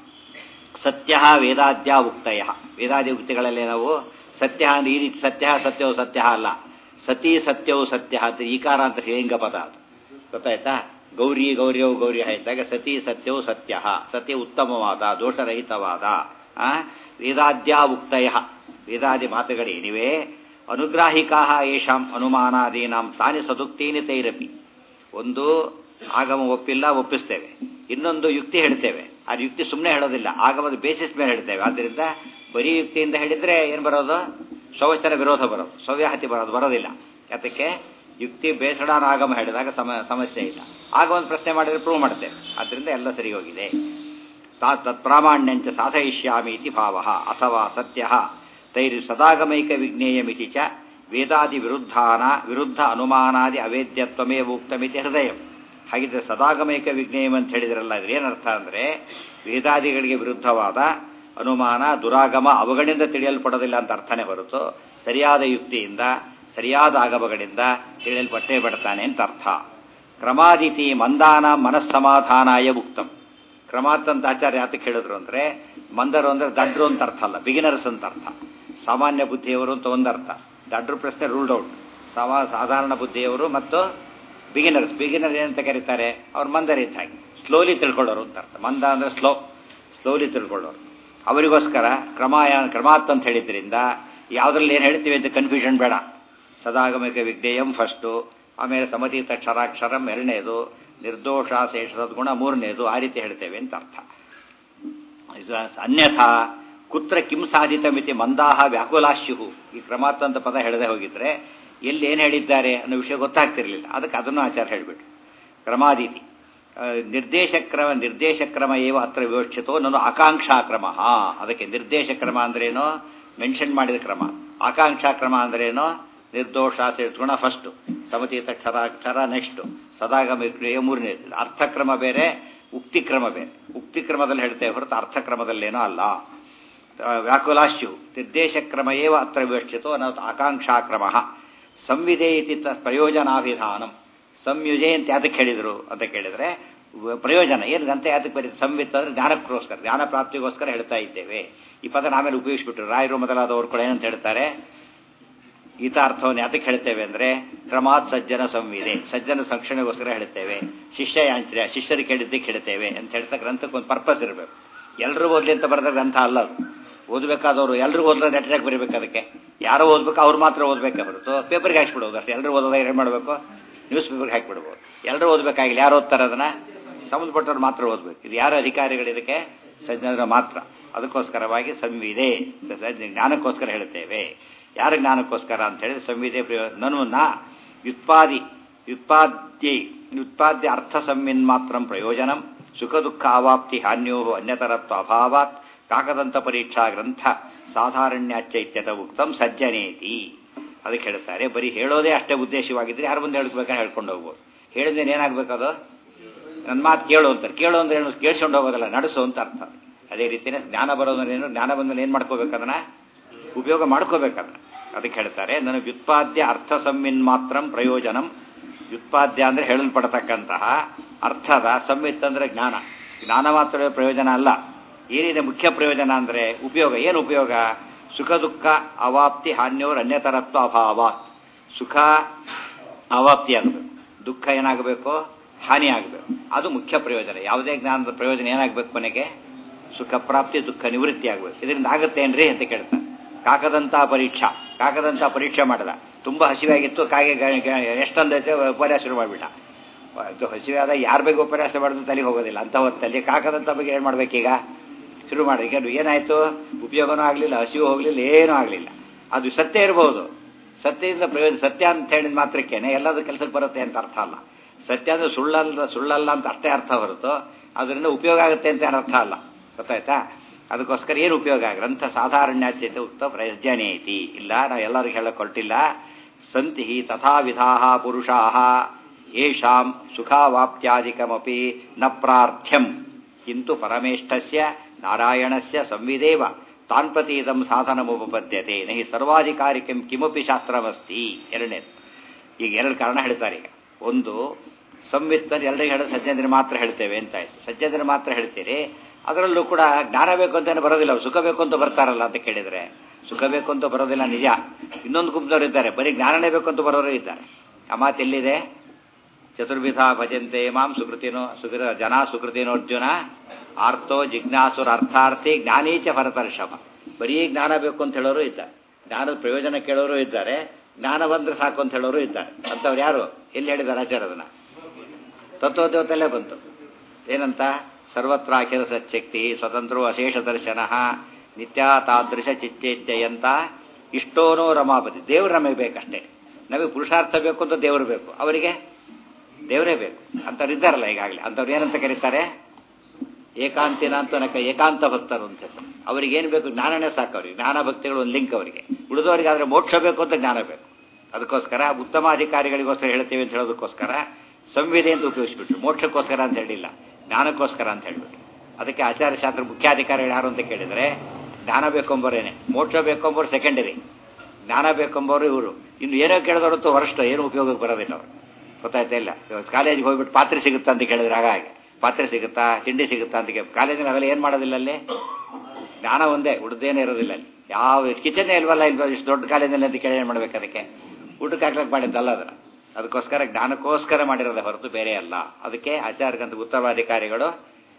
ಸತ್ಯ ವೇದಾದ್ಯ ಉಕ್ತಯ ವೇದಾದಿ ಉಕ್ತಿಗಳಲ್ಲಿ ನಾವು ಸತ್ಯ ಅಂದ್ರೆ ಈ ರೀತಿ ಸತ್ಯ ಸತ್ಯವು ಸತ್ಯ ಅಲ್ಲ ಸತಿ ಸತ್ಯವು ಸತ್ಯ ಅಂತ ಈಕಾರ ಅಂತ ಶ್ರೇಂಗ ಪದ ಅದು ಗೊತ್ತಾಯ್ತಾ ಗೌರಿ ಗೌರಿಯವು ಗೌರಿ ಆಯ್ತಾಗ ಸತಿ ಸತ್ಯವು ಸತ್ಯ ಸತ್ಯ ಉತ್ತಮವಾದ ದೋಷರಹಿತವಾದ ಆ ವೇದಾದ್ಯ ಉಕ್ತಯ ವೇದಾದಿ ಮಾತುಗಳೇನಿವೆ ಅನುಗ್ರಾಹಿಕಾ ಯೇಷಾಂ ಅನುಮಾನಾದೀನಾಂ ತಾನಿ ಸದುಕ್ತೀನಿ ತೈರಪಿ ಒಂದು ಆಗಮ ಒಪ್ಪಿಲ್ಲ ಒಪ್ಪಿಸ್ತೇವೆ ಇನ್ನೊಂದು ಯುಕ್ತಿ ಹೇಳ್ತೇವೆ ಆ ಯುಕ್ತಿ ಸುಮ್ಮನೆ ಹೇಳೋದಿಲ್ಲ ಆಗಮದ ಬೇಸಿಸ್ ಮೇಲೆ ಹೇಳ್ತೇವೆ ಆದ್ದರಿಂದ ಬರೀ ಯುಕ್ತಿಯಿಂದ ಹೇಳಿದ್ರೆ ಏನು ಬರೋದು ಶೌಚನ ವಿರೋಧ ಬರೋದು ಸವ್ಯಾಹತಿ ಬರೋದು ಬರೋದಿಲ್ಲ ಯಾತಕ್ಕೆ ಯುಕ್ತಿ ಬೇಸಡಾನ ಆಗಮ ಹೇಳಿದಾಗ ಸಮ ಸಮಸ್ಯೆ ಇಲ್ಲ ಆಗ ಒಂದು ಪ್ರಶ್ನೆ ಮಾಡಿದ್ರೆ ಪ್ರೂವ್ ಮಾಡ್ತೇವೆ ಆದ್ದರಿಂದ ಎಲ್ಲ ಸರಿ ಹೋಗಿದೆ ತತ್ಪ್ರಾಮಾಣ್ಯಂಚ ಸಾಧಯಿಷ್ಯಾಮಿ ಇತಿ ಭಾವ ಅಥವಾ ಸತ್ಯ ತೈರಿ ಸದಾಗಮೈಕ ವಿಜ್ಞೇಯಮಿತಿ ಚ ವೇದಾದಿ ವಿರುದ್ಧಾನ ವಿರುದ್ಧ ಅನುಮಾನಾದಿ ಅವೇದ್ಯತ್ವಮೇ ಉಕ್ತಮಿತಿ ಹೃದಯ ಹಾಗಿದ್ರೆ ಸದಾಗಮೈಕ ವಿಜ್ಞೇಯಂ ಅಂತ ಹೇಳಿದ್ರಲ್ಲ ಇದ್ರ ಏನರ್ಥ ಅಂದರೆ ವೇದಾದಿಗಳಿಗೆ ವಿರುದ್ಧವಾದ ಅನುಮಾನ ದುರಾಗಮ ಅವುಗಳಿಂದ ತಿಳಿಯಲ್ಪಡೋದಿಲ್ಲ ಅಂತ ಅರ್ಥನೇ ಹೊರತು ಸರಿಯಾದ ಯುಕ್ತಿಯಿಂದ ಸರಿಯಾದ ಆಗಮಗಳಿಂದ ತಿಳಿಯಲ್ಪಟ್ಟೇ ಬಿಡ್ತಾನೆ ಅಂತ ಅರ್ಥ ಕ್ರಮಾದಿತಿ ಮಂದಾನ ಮನಸ್ಸಮಾಧಾನಾಯ ಉಕ್ತಂ ಕ್ರಮಾತ್ ಅಂತ ಆಚಾರ್ಯ ಯಾತಕ್ಕೆ ಹೇಳಿದ್ರು ಅಂದ್ರೆ ಮಂದರು ಅಂದ್ರೆ ದಡ್ರು ಅಂತ ಅರ್ಥ ಅಲ್ಲ ಬಿಗಿನರ್ಸ್ ಅಂತ ಅರ್ಥ ಸಾಮಾನ್ಯ ಬುದ್ಧಿಯವರು ಅಂತ ಒಂದರ್ಥ ದಡ್ರು ಪ್ರಶ್ನೆ ರೂಲ್ಡ್ ಔಟ್ ಸವಾ ಸಾಧಾರಣ ಬುದ್ಧಿಯವರು ಮತ್ತು ಬಿಗಿನರ್ಸ್ ಬಿಗಿನರ್ ಏನಂತ ಕರೀತಾರೆ ಅವ್ರು ಮಂದರ ಇದ್ದ ಹಾಗೆ ಸ್ಲೋಲಿ ತಿಳ್ಕೊಳ್ಳೋರು ಅಂತ ಅರ್ಥ ಮಂದ ಅಂದ್ರೆ ಸ್ಲೋ ಸ್ಲೋಲಿ ತಿಳ್ಕೊಳ್ಳೋರು ಅವರಿಗೋಸ್ಕರ ಕ್ರಮಾಯ ಕ್ರಮಾತ್ ಅಂತ ಹೇಳಿದ್ರಿಂದ ಯಾವುದ್ರಲ್ಲಿ ಏನು ಹೇಳ್ತೀವಿ ಅಂತ ಕನ್ಫ್ಯೂಷನ್ ಬೇಡ ಸದಾಗಮಿಕ ವಿಜ್ಞೇಯಂ ಫಸ್ಟು ಆಮೇಲೆ ಸಮತೀತ ಕ್ಷರಾಕ್ಷರಂ ಎರಡನೇದು ನಿರ್ದೋಷ ಶೇಷ ಸದ್ಗುಣ ಮೂರನೇದು ಆ ರೀತಿ ಹೇಳ್ತೇವೆ ಅಂತ ಅರ್ಥ ಅನ್ಯಥಾ ಕುತ್ರ ಕಿಂ ಸಾಧಿತ ಮಿತಿ ಮಂದಾಹ ವ್ಯಾಕುಲಾಶ್ಯು ಈ ಕ್ರಮಾತ್ ಅಂತ ಪದ ಹೇಳದೆ ಹೋಗಿದ್ರೆ ಎಲ್ಲಿ ಏನು ಹೇಳಿದ್ದಾರೆ ಅನ್ನೋ ವಿಷಯ ಗೊತ್ತಾಗ್ತಿರ್ಲಿಲ್ಲ ಅದಕ್ಕೆ ಅದನ್ನು ಆಚಾರ ಹೇಳಿಬಿಟ್ರು ಕ್ರಮಾದೀತಿ ನಿರ್ದೇಶಕ್ರಮ ನಿರ್ದೇಶಕ್ರಮ ಏವ ಹತ್ರ ವಿವಕ್ಷಿತೋ ನಾನು ಆಕಾಂಕ್ಷಾ ಕ್ರಮ ಅದಕ್ಕೆ ನಿರ್ದೇಶ ಕ್ರಮ ಅಂದ್ರೇನು ಮೆನ್ಷನ್ ಮಾಡಿದ ಕ್ರಮ ಆಕಾಂಕ್ಷಾ ಕ್ರಮ ಅಂದ್ರೇನು ನಿರ್ದೋಷ ಸೇರ್ಸ್ಕೋಣ ಫಸ್ಟು ಸಮತೀತ ಕ್ಷರಾಕ್ಷರ ನೆಕ್ಸ್ಟು ಸದಾಗಮ ಮೂರನೇ ಅರ್ಥಕ್ರಮ ಬೇರೆ ಉಕ್ತಿಕ್ರಮ ಬೇರೆ ಉಕ್ತಿಕ್ರಮದಲ್ಲಿ ಹೇಳ್ತೇವೆ ಹೊರತು ಅರ್ಥಕ್ರಮದಲ್ಲೇನೋ ಅಲ್ಲ ವ್ಯಾಕುಲಾಶ್ಯು ನಿರ್ದೇಶಕ್ರಮ ಏವ ಅತ್ರ ವಿವಕ್ಷಿತೋ ಅನ್ನೋದು ಆಕಾಂಕ್ಷಾಕ್ರಮ ಸಂವಿಧೆ ಇತಿ ಪ್ರಯೋಜನಾಭಿಧಾನಂ ಸಂಯುಜೆ ಅಂತ ಯಾತಕ್ಕೆ ಹೇಳಿದರು ಅಂತ ಕೇಳಿದರೆ ಪ್ರಯೋಜನ ಏನು ಅಂತ ಯಾತಕ್ಕೆ ಬರೀ ಸಂವಿತ್ ಅಂದರೆ ಜ್ಞಾನಕ್ಕೋಸ್ಕರ ಜ್ಞಾನ ಪ್ರಾಪ್ತಿಗೋಸ್ಕರ ಹೇಳ್ತಾ ಇದ್ದೇವೆ ಈ ಪದ ಆಮೇಲೆ ಉಪಯೋಗಿಸ್ಬಿಟ್ರು ರಾಯರು ಮೊದಲಾದವರು ಕೂಡ ಏನಂತ ಹೇಳ್ತಾರೆ ಗೀತಾರ್ಥವನ್ನು ಯಾತಕ್ಕೆ ಹೇಳ್ತೇವೆ ಅಂದರೆ ಕ್ರಮಾತ್ ಸಜ್ಜನ ಸಂವಿದೆ ಸಜ್ಜನ ಸಂಕ್ಷಣೆಗೋಸ್ಕರ ಹೇಳ್ತೇವೆ ಶಿಷ್ಯ ಯಾಂಚ್ರ್ಯ ಶಿಷ್ಯರಿಗೆ ಹೇಳಿದ್ದಕ್ಕೆ ಹೇಳ್ತೇವೆ ಅಂತ ಹೇಳ್ತಾ ಗ್ರಂಥಕ್ಕೆ ಒಂದು ಪರ್ಪಸ್ ಇರಬೇಕು ಎಲ್ಲರೂ ಓದಲಿ ಅಂತ ಬರೆದ ಗ್ರಂಥ ಅಲ್ಲ ಅದು ಓದಬೇಕಾದವರು ಎಲ್ಲರೂ ಓದಿದ್ರೆ ನೆಟ್ಟಾಗಿ ಬರೀಬೇಕು ಅದಕ್ಕೆ ಯಾರೋ ಓದ್ಬೇಕು ಅವ್ರು ಮಾತ್ರ ಓದಬೇಕೆ ಹೊರತು ಪೇಪರ್ಗೆ ಹಾಕ್ಸ್ಬಿಡೋದು ಅಷ್ಟೇ ಎಲ್ಲರೂ ಓದೋದಾಗ ಏನು ಮಾಡಬೇಕು ನ್ಯೂಸ್ ಪೇಪರ್ಗೆ ಹಾಕಿಬಿಡ್ಬೋದು ಎಲ್ಲರೂ ಓದಬೇಕಾಗಿಲ್ಲ ಯಾರು ಓದ್ತಾರೆ ಅದನ್ನು ಸಂಬಂಧಪಟ್ಟವ್ರು ಮಾತ್ರ ಓದಬೇಕು ಇದು ಯಾರು ಅಧಿಕಾರಿಗಳು ಇದಕ್ಕೆ ಸಜ್ಜನರು ಮಾತ್ರ ಅದಕ್ಕೋಸ್ಕರವಾಗಿ ಸಂವಿದೆ ಜ್ಞಾನಕ್ಕೋಸ್ಕರ ಹೇಳ್ತೇವೆ ಯಾರ ಜ್ಞಾನಕ್ಕೋಸ್ಕರ ಅಂತ ಹೇಳಿದ್ರೆ ಸಂವಿದೆ ನನು ನ ವ್ಯುತ್ಪಾದಿ ವ್ಯುತ್ಪಾದ್ಯ ವ್ಯುತ್ಪಾದ್ಯ ಅರ್ಥ ಸಂವಿನ್ ಮಾತ್ರ ಪ್ರಯೋಜನಂ ಸುಖ ದುಃಖ ಅವಾಪ್ತಿ ಹಾನ್ಯೋ ಅನ್ಯತರತ್ವ ಅಭಾವಾತ್ ಕಾಕದಂತ ಪರೀಕ್ಷಾ ಗ್ರಂಥ ಸಾಧಾರಣ್ಯಾಚೈತ್ಯದ ಉಕ್ತಂ ಸಜ್ಜನೇತಿ ಅದಕ್ಕೆ ಹೇಳ್ತಾರೆ ಬರೀ ಹೇಳೋದೇ ಅಷ್ಟೇ ಉದ್ದೇಶವಾಗಿದ್ರೆ ಯಾರು ಮುಂದೆ ಹೇಳ್ಬೇಕಾದ್ರೆ ಹೇಳ್ಕೊಂಡು ಹೋಗ್ಬೋದು ಹೇಳಿದ್ರೆ ಏನಾಗಬೇಕು ಅದು ನನ್ನ ಮಾತು ಕೇಳು ಅಂತಾರೆ ಕೇಳು ಅಂದ್ರೆ ಏನು ಕೇಳಿಸ್ಕೊಂಡು ಹೋಗೋದಲ್ಲ ನಡೆಸು ಅಂತ ಅರ್ಥ ಅದೇ ರೀತಿಯೇ ಜ್ಞಾನ ಬರೋದ್ರೆ ಏನು ಜ್ಞಾನ ಬಂದ್ಮೇಲೆ ಏನು ಮಾಡ್ಕೋಬೇಕು ಅದನ್ನ ಉಪಯೋಗ ಮಾಡ್ಕೋಬೇಕದನ್ನ ಅದಕ್ಕೆ ಹೇಳ್ತಾರೆ ನನಗೆ ವ್ಯುತ್ಪಾದ್ಯ ಅರ್ಥ ಸಂವಿನ್ ಮಾತ್ರ ಪ್ರಯೋಜನಂ ವ್ಯುತ್ಪಾದ್ಯ ಅಂದರೆ ಹೇಳಲ್ಪಡತಕ್ಕಂತಹ ಅರ್ಥದ ಸಂವಿತ್ ಅಂದರೆ ಜ್ಞಾನ ಜ್ಞಾನ ಮಾತ್ರ ಪ್ರಯೋಜನ ಅಲ್ಲ ಏನಿದೆ ಮುಖ್ಯ ಪ್ರಯೋಜನ ಅಂದರೆ ಉಪಯೋಗ ಏನು ಉಪಯೋಗ ಸುಖ ದುಃಖ ಅವಾಪ್ತಿ ಹಾನ್ಯೋರ್ ಅನ್ಯತರತ್ವ ಅಭಾವ ಸುಖ ಅವಾಪ್ತಿ ಆಗಬೇಕು ದುಃಖ ಏನಾಗಬೇಕು ಹಾನಿ ಆಗಬೇಕು ಅದು ಮುಖ್ಯ ಪ್ರಯೋಜನ ಯಾವುದೇ ಜ್ಞಾನದ ಪ್ರಯೋಜನ ಏನಾಗಬೇಕು ಕೊನೆಗೆ ಸುಖ ಪ್ರಾಪ್ತಿ ದುಃಖ ನಿವೃತ್ತಿ ಆಗಬೇಕು ಇದರಿಂದ ಆಗುತ್ತೇನ್ರಿ ಅಂತ ಕೇಳ್ತಾನೆ ಕಾಕದಂತ ಪರೀಕ್ಷಾ ಕಾಕದಂತ ಪರೀಕ್ಷೆ ಮಾಡಿದ ತುಂಬ ಹಸಿವಾಗಿತ್ತು ಕಾಗೆ ಎಷ್ಟೊಂದೈತೆ ಉಪನ್ಯಾಸ ಶುರು ಮಾಡಿಬಿಟ್ಟ ಅದು ಹಸಿವಾದ ಯಾರ ಬಗ್ಗೆ ಉಪನ್ಯಾಸ ಮಾಡಿದ್ರು ತಲೆಗೆ ಹೋಗೋದಿಲ್ಲ ಅಂತ ಹೊತ್ತಲ್ಲಿ ಕಾಕದಂತ ಬಗ್ಗೆ ಏನು ಮಾಡ್ಬೇಕೀಗ ಶುರು ಮಾಡಿ ಏನಾಯಿತು ಉಪಯೋಗನೂ ಆಗಲಿಲ್ಲ ಹಸಿವು ಹೋಗಲಿಲ್ಲ ಏನೂ ಆಗಲಿಲ್ಲ ಅದು ಸತ್ಯ ಇರಬಹುದು ಸತ್ಯದಿಂದ ಪ್ರಯೋಜನ ಸತ್ಯ ಅಂತ ಹೇಳಿದ ಮಾತ್ರಕ್ಕೇನೆ ಎಲ್ಲದೂ ಕೆಲಸಕ್ಕೆ ಬರುತ್ತೆ ಅಂತ ಅರ್ಥ ಅಲ್ಲ ಸತ್ಯ ಅಂದರೆ ಸುಳ್ಳಲ್ಲ ಸುಳ್ಳಲ್ಲ ಅಂತ ಅಷ್ಟೇ ಅರ್ಥ ಹೊರತು ಅದರಿಂದ ಉಪಯೋಗ ಆಗುತ್ತೆ ಅಂತ ಅರ್ಥ ಅಲ್ಲ ಗೊತ್ತಾಯ್ತಾ ಅದಕ್ಕೋಸ್ಕರ ಏನು ಉಪಯೋಗ ಗ್ರಂಥ ಸಾಧಾರಣ್ಯಾಚ್ಯತೆ ಉಕ್ತ ಪ್ರಯೋಜನೆ ಐತಿ ಇಲ್ಲ ನಾವು ಎಲ್ಲರಿಗೂ ಹೇಳಕ್ ಹೊರಟಿಲ್ಲ ಸಂತಿ ತಥಾ ವಿಧಾ ಪುರುಷಾ ಯೇಷಾಂ ಸುಖಾವಾಪ್ತ್ಯಾದಿಕಮಪಿ ನ ಪ್ರಾರ್ಥ್ಯಂ ಕಿಂತು ಪರಮೇಷ್ಠಸ್ಯ ನಾರಾಯಣಸ್ಯ ಸಂವಿದೇವ ತಾನ್ಪತೀದಂ ಸಾಧನಮುಪಪದ್ಯತೆ ನಹಿ ಸರ್ವಾಧಿಕಾರಿಕಂ ಕಿಮಪಿ ಶಾಸ್ತ್ರಮಸ್ತಿ ಎರಡನೇದು ಈಗ ಎರಡು ಕಾರಣ ಹೇಳ್ತಾರೆ ಈಗ ಒಂದು ಸಂವಿತ್ತರ್ ಎಲ್ಲರಿಗೂ ಹೇಳೋ ಸಜ್ಜನರಿಗೆ ಮಾತ್ರ ಹೇಳ್ತೇವೆ ಅಂತ ಆಯ್ತು ಸಜ್ಜನರಿಗೆ ಮಾತ್ರ ಹೇಳ್ತೀರಿ ಅದರಲ್ಲೂ ಕೂಡ ಜ್ಞಾನ ಬೇಕು ಅಂತಾನೆ ಬರೋದಿಲ್ಲ ಸುಖ ಬೇಕು ಅಂತ ಬರ್ತಾರಲ್ಲ ಅಂತ ಕೇಳಿದರೆ ಸುಖ ಬೇಕು ಅಂತ ಬರೋದಿಲ್ಲ ನಿಜ ಇನ್ನೊಂದು ಗುಂಪದವ್ರು ಇದ್ದಾರೆ ಬರೀ ಜ್ಞಾನನೇ ಬೇಕು ಅಂತ ಬರೋರು ಇದ್ದಾರೆ ಆ ಮಾತು ಎಲ್ಲಿದೆ ಚತುರ್ವಿಧ ಭಜಂತೆ ಮಾಂ ಸುಕೃತಿನೋ ಸುಕೃತ ಜನ ಸುಕೃತಿನೋ ಅರ್ಜುನ ಆರ್ತೋ ಜಿಜ್ಞಾಸುರ ಅರ್ಥಾರ್ಥಿ ಜ್ಞಾನೀಚ ಭರತರ್ಷಭ ಬರೀ ಜ್ಞಾನ ಬೇಕು ಅಂತ ಹೇಳೋರು ಇದ್ದಾರೆ ಜ್ಞಾನದ ಪ್ರಯೋಜನ ಕೇಳೋರು ಇದ್ದಾರೆ ಜ್ಞಾನ ಬಂದ್ರೆ ಸಾಕು ಅಂತ ಹೇಳೋರು ಇದ್ದಾರೆ ಅಂಥವ್ರು ಯಾರು ಎಲ್ಲಿ ಹೇಳಿದ್ದಾರೆ ಆಚಾರ ಅದನ್ನ ತತ್ವದೇವತಲ್ಲೇ ಬಂತು ಏನಂತ ಸರ್ವತ್ರ ಅಖಿಲ ಸಚ್ಛಕ್ತಿ ಸ್ವತಂತ್ರೋ ಅಶೇಷ ದರ್ಶನ ನಿತ್ಯ ತಾದೃಶ ಚಿಚ್ಚೇತ್ಯಂತ ಇಷ್ಟೋನೋ ರಮಾಪತಿ ದೇವ್ರು ನಮಗೆ ಬೇಕಷ್ಟೇ ನಮಗೆ ಪುರುಷಾರ್ಥ ಬೇಕು ಅಂತ ದೇವರು ಬೇಕು ಅವರಿಗೆ ದೇವರೇ ಬೇಕು ಅಂಥವ್ರು ಇದ್ದಾರಲ್ಲ ಈಗಾಗಲೇ ಅಂಥವ್ರು ಏನಂತ ಕರೀತಾರೆ ಏಕಾಂತಿನ ಅಂತ ನಕ ಏಕಾಂತ ಭಕ್ತರು ಅಂತ ಹೆಸರು ಅವ್ರಿಗೇನು ಬೇಕು ಜ್ಞಾನನೇ ಸಾಕು ಅವ್ರಿಗೆ ಜ್ಞಾನ ಭಕ್ತಿಗಳು ಒಂದು ಲಿಂಕ್ ಅವರಿಗೆ ಉಳಿದವರಿಗೆ ಆದರೆ ಮೋಕ್ಷ ಬೇಕು ಅಂತ ಜ್ಞಾನ ಬೇಕು ಅದಕ್ಕೋಸ್ಕರ ಉತ್ತಮ ಅಧಿಕಾರಿಗಳಿಗೋಸ್ಕರ ಹೇಳ್ತೇವೆ ಅಂತ ಹೇಳೋದಕ್ಕೋಸ್ಕರ ಸಂವಿಧೆ ಅಂತ ಉಪಯೋಗಿಸ್ಬಿಟ್ರು ಮೋಕ್ಷಕ್ಕೋಸ್ಕರ ಅಂತ ಹೇಳಿಲ್ಲ ಜ್ಞಾನಕ್ಕೋಸ್ಕರ ಅಂತ ಹೇಳ್ಬಿಟ್ಟು ಅದಕ್ಕೆ ಆಚಾರ್ಯಶಾಸ್ತ್ರ ಮುಖ್ಯಾಧಿಕಾರಿಗಳು ಯಾರು ಅಂತ ಕೇಳಿದರೆ ಜ್ಞಾನ ಬೇಕೊಂಬೋರೇನೆ ಮೋಕ್ಷ ಬೇಕೊಂಬೋರು ಸೆಕೆಂಡರಿ ಜ್ಞಾನ ಬೇಕೊಂಬೋರು ಇವರು ಇನ್ನು ಏನೋ ಕೇಳಿದವರತ್ತು ವರ್ಷ ಏನು ಉಪಯೋಗಕ್ಕೆ ಬರೋದಿಲ್ಲ ಅವರು ಗೊತ್ತಾಯ್ತಾ ಇಲ್ಲ ಕಾಲೇಜಿಗೆ ಹೋಗ್ಬಿಟ್ಟು ಪಾತ್ರೆ ಸಿಗುತ್ತಾ ಅಂತ ಕೇಳಿದ್ರೆ ಹಾಗಾಗಿ ಪಾತ್ರೆ ಸಿಗುತ್ತಾ ತಿಂಡಿ ಸಿಗುತ್ತಾ ಅಂತ ಕಾಲೇಜಿನಲ್ಲಿ ಅವೆಲ್ಲ ಏನು ಮಾಡೋದಿಲ್ಲ ಅಲ್ಲಿ ಜ್ಞಾನ ಒಂದೇ ಉಡ್ದೇನೇ ಇರೋದಿಲ್ಲ ಅಲ್ಲಿ ಯಾವ ಕಿಚನ್ನೇ ಇಲ್ವಲ್ಲ ಇಲ್ವ ಇಷ್ಟು ದೊಡ್ಡ ಕಾಲೇಜಿನಲ್ಲಿ ಅಂತ ಕೇಳಿ ಏನು ಮಾಡ್ಬೇಕು ಅದಕ್ಕೆ ಊಟಕ್ಕೆ ಹಾಕ್ಲಕ್ಕೆ ಮಾಡಿದ್ದಲ್ಲ ಅದರ ಅದಕ್ಕೋಸ್ಕರ ಜ್ಞಾನಕ್ಕೋಸ್ಕರ ಮಾಡಿರೋದೇ ಹೊರತು ಬೇರೆ ಅಲ್ಲ ಅದಕ್ಕೆ ಆಚಾರ್ಯಕಂತ ಉತ್ತರಾಧಿಕಾರಿಗಳು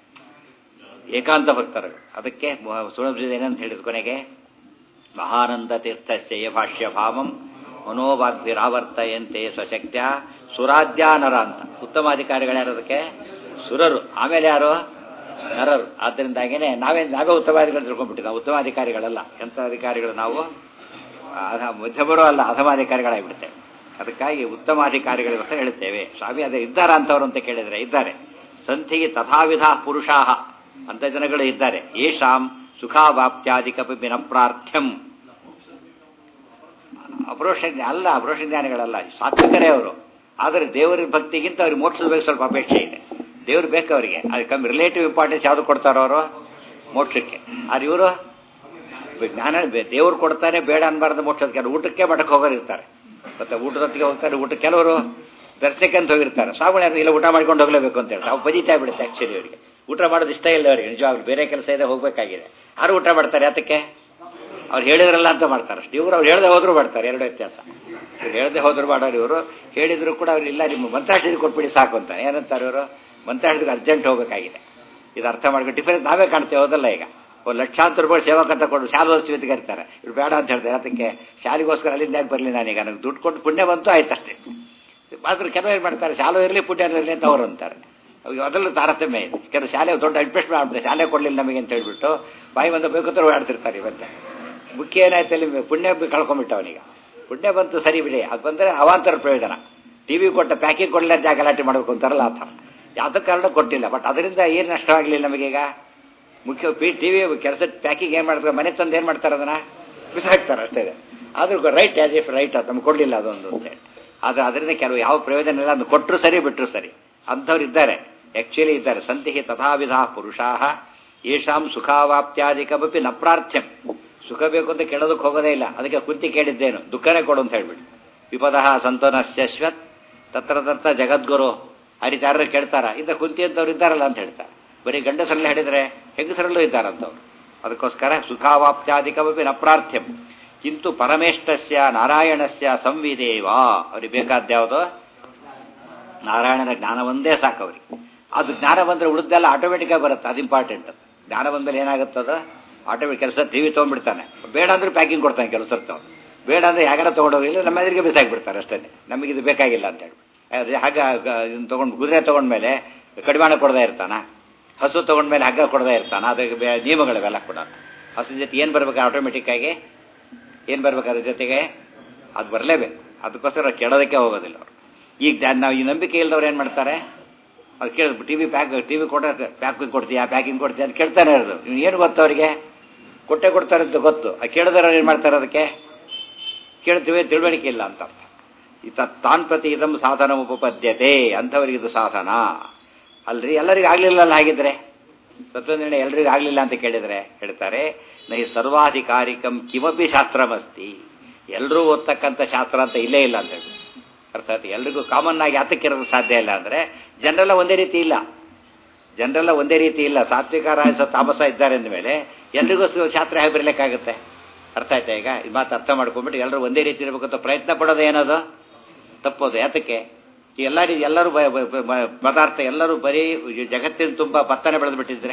ಏಕಾಂತ ಭಕ್ತರು ಅದಕ್ಕೆ ಸುಳಭ ಏನಂತ ಹೇಳಿದ ಕೊನೆಗೆ ಮಹಾನಂದ ತೀರ್ಥಸ್ಯ ಭಾಷ್ಯ ಭಾವಂ ಮನೋವಾಗ್ಭಿರಾವರ್ತಯಂತೆ ಸ್ವಶಕ್ತ್ಯ ಸುರಾಧ್ಯಾನರ ಅಂತ ಉತ್ತಮಾಧಿಕಾರಿಗಳು ಯಾರೋದಕ್ಕೆ ಸುರರು ಆಮೇಲೆ ಯಾರು ನರರು ಆದ್ದರಿಂದಾಗೇನೆ ನಾವೇ ನಾವೇ ಉತ್ತಮಾಧಿಕಾರಿ ತಿಳ್ಕೊಂಡ್ಬಿಟ್ಟಿದ್ದ ಉತ್ತಮಾಧಿಕಾರಿಗಳಲ್ಲ ಎಂಥ ಅಧಿಕಾರಿಗಳು ನಾವು ಅಧ ಮಧ್ಯಮರು ಅಲ್ಲ ಅಧಮಾಧಿಕಾರಿಗಳಾಗಿಬಿಡ್ತೇವೆ ಅದಕ್ಕಾಗಿ ಉತ್ತಮಾಧಿಕಾರಿಗಳಿಗೋಸ್ಕರ ಹೇಳುತ್ತೇವೆ ಸ್ವಾಮಿ ಅದೇ ಇದ್ದಾರ ಅಂತವ್ರು ಅಂತ ಕೇಳಿದರೆ ಇದ್ದಾರೆ ಸಂಧಿಗೆ ತಥಾವಿಧ ಪುರುಷಾಹ ಅಂತ ಜನಗಳು ಇದ್ದಾರೆ ಏಷಾಂ ಸುಖಾವಾಪ್ತ್ಯಾದಿಕಪಿ ಪ್ರಾರ್ಥ್ಯಂ ಅಪರೋಷ ಅಲ್ಲ ಅಪರೋಷ ಜ್ಞಾನಿಗಳಲ್ಲ ಸಾತ್ವಿಕರೇ ಅವರು ಆದರೆ ದೇವರ ಭಕ್ತಿಗಿಂತ ಅವ್ರಿಗೆ ಮೋಕ್ಷದ ಬಗ್ಗೆ ಸ್ವಲ್ಪ ಅಪೇಕ್ಷೆ ಇದೆ ದೇವ್ರು ಬೇಕು ಅವರಿಗೆ ಅದಕ್ಕೆ ಕಮ್ಮಿ ರಿಲೇಟಿವ್ ಇಂಪಾರ್ಟೆನ್ಸ್ ಯಾವುದು ಕೊಡ್ತಾರೋ ಅವರು ಮೋಕ್ಷಕ್ಕೆ ಆದ್ರೆ ಇವರು ಜ್ಞಾನ ದೇವ್ರು ಕೊಡ್ತಾರೆ ಬೇಡ ಅನ್ಬಾರ್ದು ಮೋಕ್ಷದ ಕೆಲವು ಊಟಕ್ಕೆ ಮಠಕ್ಕೆ ಹೋಗೋರು ಇರ್ತಾರೆ ಮತ್ತೆ ಊಟದೊತ್ತಿಗೆ ಹೋಗ್ತಾರೆ ಊಟ ಕೆಲವರು ದರ್ಶನಕ್ಕೆ ಅಂತ ಹೋಗಿರ್ತಾರೆ ಸಾಗುಣ್ಯ ಇಲ್ಲ ಊಟ ಮಾಡ್ಕೊಂಡು ಹೋಗ್ಲೇಬೇಕು ಅಂತ ಹೇಳ್ತಾರೆ ಅವು ಬಜಿತಾ ಬಿಡುತ್ತೆ ಆ್ಯಕ್ಚುಲಿ ಅವರಿಗೆ ಊಟ ಮಾಡೋದು ಇಷ್ಟ ಇಲ್ಲ ಅವರಿಗೆ ನಿಜವಾಗ್ಲು ಬೇರೆ ಕೆಲಸ ಇದೆ ಹೋಗಬೇಕಾಗಿದೆ ಯಾರು ಊಟ ಮಾಡ್ತಾರೆ ಅದಕ್ಕೆ ಅವ್ರು ಹೇಳಿದ್ರಲ್ಲ ಅಂತ ಮಾಡ್ತಾರೆ ಅಷ್ಟು ಇವರು ಅವ್ರು ಹೇಳದೆ ಹೋದ್ರು ಮಾಡ್ತಾರೆ ಎರಡು ವ್ಯತ್ಯಾಸ ಇವ್ರು ಹೇಳದೆ ಹೋದ್ರು ಮಾಡೋರು ಇವರು ಹೇಳಿದ್ರು ಕೂಡ ಅವ್ರು ಇಲ್ಲ ನಿಮ್ಮ ಮಂತ್ರಾಕ್ಷರಿ ಕೊಟ್ಬಿಡಿ ಸಾಕು ಅಂತ ಏನಂತಾರೆ ಇವರು ಮಂತ್ರಾಕ್ಷರಿಗೆ ಅರ್ಜೆಂಟ್ ಹೋಗಬೇಕಾಗಿದೆ ಇದು ಅರ್ಥ ಮಾಡ್ಕೊಂಡು ಡಿಫರೆನ್ಸ್ ನಾವೇ ಕಾಣ್ತೇವೆ ಹೋದಲ್ಲ ಈಗ ಒಂದು ಲಕ್ಷಾಂತರ ರೂಪಾಯಿ ಸೇವಕಂತ ಕೊಟ್ಟು ಶಾಲೆ ವಸ್ತು ಅಂತ ಕರೀತಾರೆ ಇವ್ರು ಬೇಡ ಅಂತ ಹೇಳ್ತಾರೆ ಅದಕ್ಕೆ ಶಾಲೆಗೋಸ್ಕರ ಅಲ್ಲಿಂದ ಯಾಕೆ ಬರಲಿ ನಾನೀಗ ನನಗೆ ದುಡ್ಡು ಕೊಟ್ಟು ಪುಣ್ಯ ಬಂತು ಆಯ್ತು ಅಷ್ಟೇ ಆದ್ರೆ ಕೆಲವು ಏನು ಮಾಡ್ತಾರೆ ಶಾಲೆ ಇರಲಿ ಪುಣ್ಯ ಇರಲಿ ಅಂತ ಅವ್ರು ಅಂತಾರೆ ಅವಾಗ ಅದರಲ್ಲೂ ತಾರತಮ್ಯ ಇದೆ ಕೆಲವು ಶಾಲೆ ದೊಡ್ಡ ಅಡ್ಮಿಷನ್ ಮಾಡ್ತಾರೆ ಶಾಲೆ ಕೊಡಲಿಲ್ಲ ನಮಗೆ ಅಂತ ಹೇಳ್ಬಿಟ್ಟು ಬಾಯಿ ಬಂದು ಬೇಕು ಓಡಾಡ್ತಿರ್ತಾರೆ ಇವತ್ತೆ ಮುಖ್ಯ ಏನಾಯ್ತು ಅಲ್ಲಿ ಪುಣ್ಯ ಕಳ್ಕೊಂಡ್ಬಿಟ್ಟ ಅವನಿಗೆ ಪುಣ್ಯ ಬಂತು ಸರಿ ಬಿಡಿ ಅದು ಬಂದರೆ ಅವಾಂತರ ಪ್ರಯೋಜನ ಟಿ ವಿ ಕೊಟ್ಟ ಪ್ಯಾಕಿಂಗ್ ಕೊಡಲಿಲ್ಲ ಅಂತ ಗಲಾಟೆ ಮಾಡಬೇಕು ಅಂತಾರಲ್ಲ ಆ ಥರ ಯಾವುದೋ ಕಾರಣ ಕೊಟ್ಟಿಲ್ಲ ಬಟ್ ಅದರಿಂದ ಏನು ನಷ್ಟ ಆಗಲಿಲ್ಲ ನಮಗೀಗ ಮುಖ್ಯ ಪಿ ಟಿ ವಿ ಕೆಲಸ ಪ್ಯಾಕಿಂಗ್ ಏನು ಮಾಡ್ತಾರೆ ಮನೆ ತಂದು ಏನು ಮಾಡ್ತಾರೆ ಅದನ್ನು ಬಿಸಾಕ್ತಾರೆ ಅಷ್ಟೇ ಆದ್ರೂ ರೈಟ್ ಆಸ್ ಇಫ್ ರೈಟ್ ಅದು ನಮ್ಗೆ ಕೊಡಲಿಲ್ಲ ಅದೊಂದು ಅಂತೇಳಿ ಆದರೆ ಅದರಿಂದ ಕೆಲವು ಯಾವ ಪ್ರಯೋಜನ ಇಲ್ಲ ಅದು ಕೊಟ್ಟರು ಸರಿ ಬಿಟ್ಟರು ಸರಿ ಅಂಥವ್ರು ಇದ್ದಾರೆ ಆ್ಯಕ್ಚುಲಿ ಇದ್ದಾರೆ ಸಂತಿಹಿ ತಥಾವಿಧ ಪುರುಷಾ ಯೇಷಾಂ ಸುಖಾವಾಪ್ತ್ಯಾದಿಕಮಪಿ ನ ಪ್ರಾರ್ಥ್ಯಂ ಸುಖ ಬೇಕು ಅಂತ ಕೇಳೋದಕ್ಕೆ ಹೋಗೋದೇ ಇಲ್ಲ ಅದಕ್ಕೆ ಕುಂತಿ ಕೇಳಿದ್ದೇನು ದುಃಖನೇ ಕೊಡು ಅಂತ ಹೇಳ್ಬಿಟ್ಟು ವಿಪದ ಸಂತೋನಶ್ಯಶ್ವತ್ ತತ್ರ ತತ್ರ ಜಗದ್ಗುರು ಆ ರೀತಿ ಯಾರು ಕೇಳ್ತಾರ ಇಂಥ ಕುಂತಿ ಅಂತವ್ರು ಇದ್ದಾರಲ್ಲ ಅಂತ ಹೇಳ್ತಾರೆ ಬರೀ ಗಂಡಸರಲ್ಲೇ ಹೇಳಿದ್ರೆ ಹೆಂಗಸರಲ್ಲೂ ಇದ್ದಾರಂತವ್ರು ಅದಕ್ಕೋಸ್ಕರ ಸುಖಾವಾಪ್ತ್ಯಾದಿಕಮಪಿ ನ ಪ್ರಾರ್ಥ್ಯಂ ಕಿಂತು ಪರಮೇಷ್ಟಸ್ಯ ನಾರಾಯಣಸ್ಯ ಸಂವಿದೇವ ಅವ್ರಿಗೆ ಬೇಕಾದ್ಯಾವುದು ನಾರಾಯಣನ ಜ್ಞಾನ ಒಂದೇ ಸಾಕು ಅವ್ರಿಗೆ ಅದು ಜ್ಞಾನ ಬಂದರೆ ಉಳಿದೆಲ್ಲ ಆಟೋಮೆಟಿಕ್ಕಾಗಿ ಬರುತ್ತೆ ಅದು ಇಂಪಾರ್ಟೆಂಟ್ ಜ್ಞಾನ ಬಂದಲ್ಲಿ ಏನಾಗುತ್ತದ ಆಟೋಮೆಟಿಕ್ ಕೆಲಸ ಟಿ ವಿ ತೊಗೊಂಡ್ಬಿಡ್ತಾನೆ ಬೇಡ ಅಂದ್ರೆ ಪ್ಯಾಕಿಂಗ್ ಕೊಡ್ತಾನೆ ಕೆಲಸ ಬೇಡ ಅಂದ್ರೆ ಯಾಗಾರ ತೊಗೊಂಡೋಗಿ ಇಲ್ಲ ನಮ್ಮ ಎದುರಿಗೆ ಬಿಸಾಕ್ಬಿಡ್ತಾರೆ ಅಷ್ಟೇ ನಮಗೆ ಇದು ಬೇಕಾಗಿಲ್ಲ ಅಂತ ಹೇಳಿ ಹಾಗೆ ಇದನ್ನು ತೊಗೊಂಡು ಕುದುರೆ ತೊಗೊಂಡ್ಮೇಲೆ ಕಡಿವಾಣ ಕೊಡದೇ ಇರ್ತಾನ ಹಸು ತೊಗೊಂಡ್ಮೇಲೆ ಹಗ್ಗ ಕೊಡದೇ ಇರ್ತಾನ ಅದಕ್ಕೆ ನಿಯಮಗಳಿವೆಲ್ಲ ಕೂಡ ಹಸು ಜೊತೆ ಏನು ಬರ್ಬೇಕು ಆಟೋಮೆಟಿಕ್ ಆಗಿ ಏನು ಬರ್ಬೇಕು ಅದ್ರ ಜೊತೆಗೆ ಅದು ಬರಲೇಬೇಕು ಅದಕ್ಕೋಸ್ಕರ ಕೇಳೋದಕ್ಕೆ ಹೋಗೋದಿಲ್ಲ ಅವರು ಈಗ ನಾವು ಈ ನಂಬಿಕೆ ಇಲ್ದವ್ರು ಏನು ಮಾಡ್ತಾರೆ ಅದು ಕೇಳಿದ್ರು T V pack T V ಕೊಟ್ಟ ಪ್ಯಾಕಿಂಗ್ ಕೊಡ್ತೀಯಾ ಪ್ಯಾಕಿಂಗ್ ಕೊಡ್ತೀಯ ಅಂತ ಕೇಳ್ತಾನೆ ಇರೋದು ಇವ್ನು ಏನು ಗೊತ್ತು ಅವರಿಗೆ ಕೊಟ್ಟೆ ಕೊಡ್ತಾರೆ ಅಂತ ಗೊತ್ತು ಆ ಕೇಳಿದವ್ರು ಏನು ಮಾಡ್ತಾರೆ ಅದಕ್ಕೆ ಕೇಳ್ತೀವಿ ತಿಳುವಳಿಕೆ ಇಲ್ಲ ಅಂತ ಅರ್ಥ ಇತ ತಾನ್ ಪ್ರತಿ ಇದಂ ಸಾಧನ ಉಪಪದ್ಯತೆ ಅಂಥವರಿಗೆ ಇದು ಸಾಧನ ಅಲ್ರಿ ಎಲ್ಲರಿಗೂ ಆಗಲಿಲ್ಲ ಹಾಗಿದ್ರೆ ಸತ್ವನಿರ್ಣಯ ಎಲ್ರಿಗೂ ಆಗಲಿಲ್ಲ ಅಂತ ಕೇಳಿದರೆ ಹೇಳ್ತಾರೆ ನೈ ಸರ್ವಾಧಿಕಾರಿಕಂ ಕಿಮಪಿ ಶಾಸ್ತ್ರಮಸ್ತಿ ಎಲ್ಲರೂ ಓದ್ತಕ್ಕಂಥ ಶಾಸ್ತ್ರ ಅಂತ ಇಲ್ಲೇ ಇಲ್ಲ ಅಂತ ಹೇಳಿ ಅರ್ಥಾತ್ ಎಲ್ರಿಗೂ ಕಾಮನ್ ಆಗಿ ಯಾತಕ್ಕಿರೋದು ಸಾಧ್ಯ ಇಲ್ಲ ಅಂದರೆ ಜನರೆಲ್ಲ ಒಂದೇ ರೀತಿ ಇಲ್ಲ ಜನರೆಲ್ಲ ಒಂದೇ ರೀತಿ ಇಲ್ಲ ಸಾತ್ವಿಕ ರಾಜಸ ತಾಮಸ ಇದ್ದಾರೆ ಅಂದಮೇಲೆ ಎಲ್ರಿಗೂ ಶಾಸ್ತ್ರ ಹೇಗೆ ಬರಲಿಕ್ಕಾಗುತ್ತೆ ಅರ್ಥ ಆಯ್ತಾ ಈಗ ಈ ಮಾತು ಅರ್ಥ ಮಾಡ್ಕೊಂಡ್ಬಿಟ್ಟು ಎಲ್ಲರೂ ಒಂದೇ ರೀತಿ ಇರಬೇಕಂತ ಪ್ರಯತ್ನ ಪಡೋದು ಏನದು ತಪ್ಪೋದು ಯಾತಕ್ಕೆ ಎಲ್ಲ ಎಲ್ಲರೂ ಪದಾರ್ಥ ಎಲ್ಲರೂ ಬರೀ ಜಗತ್ತಿನ ತುಂಬ ಭತ್ತನೆ ಬೆಳೆದು ಬಿಟ್ಟಿದ್ರೆ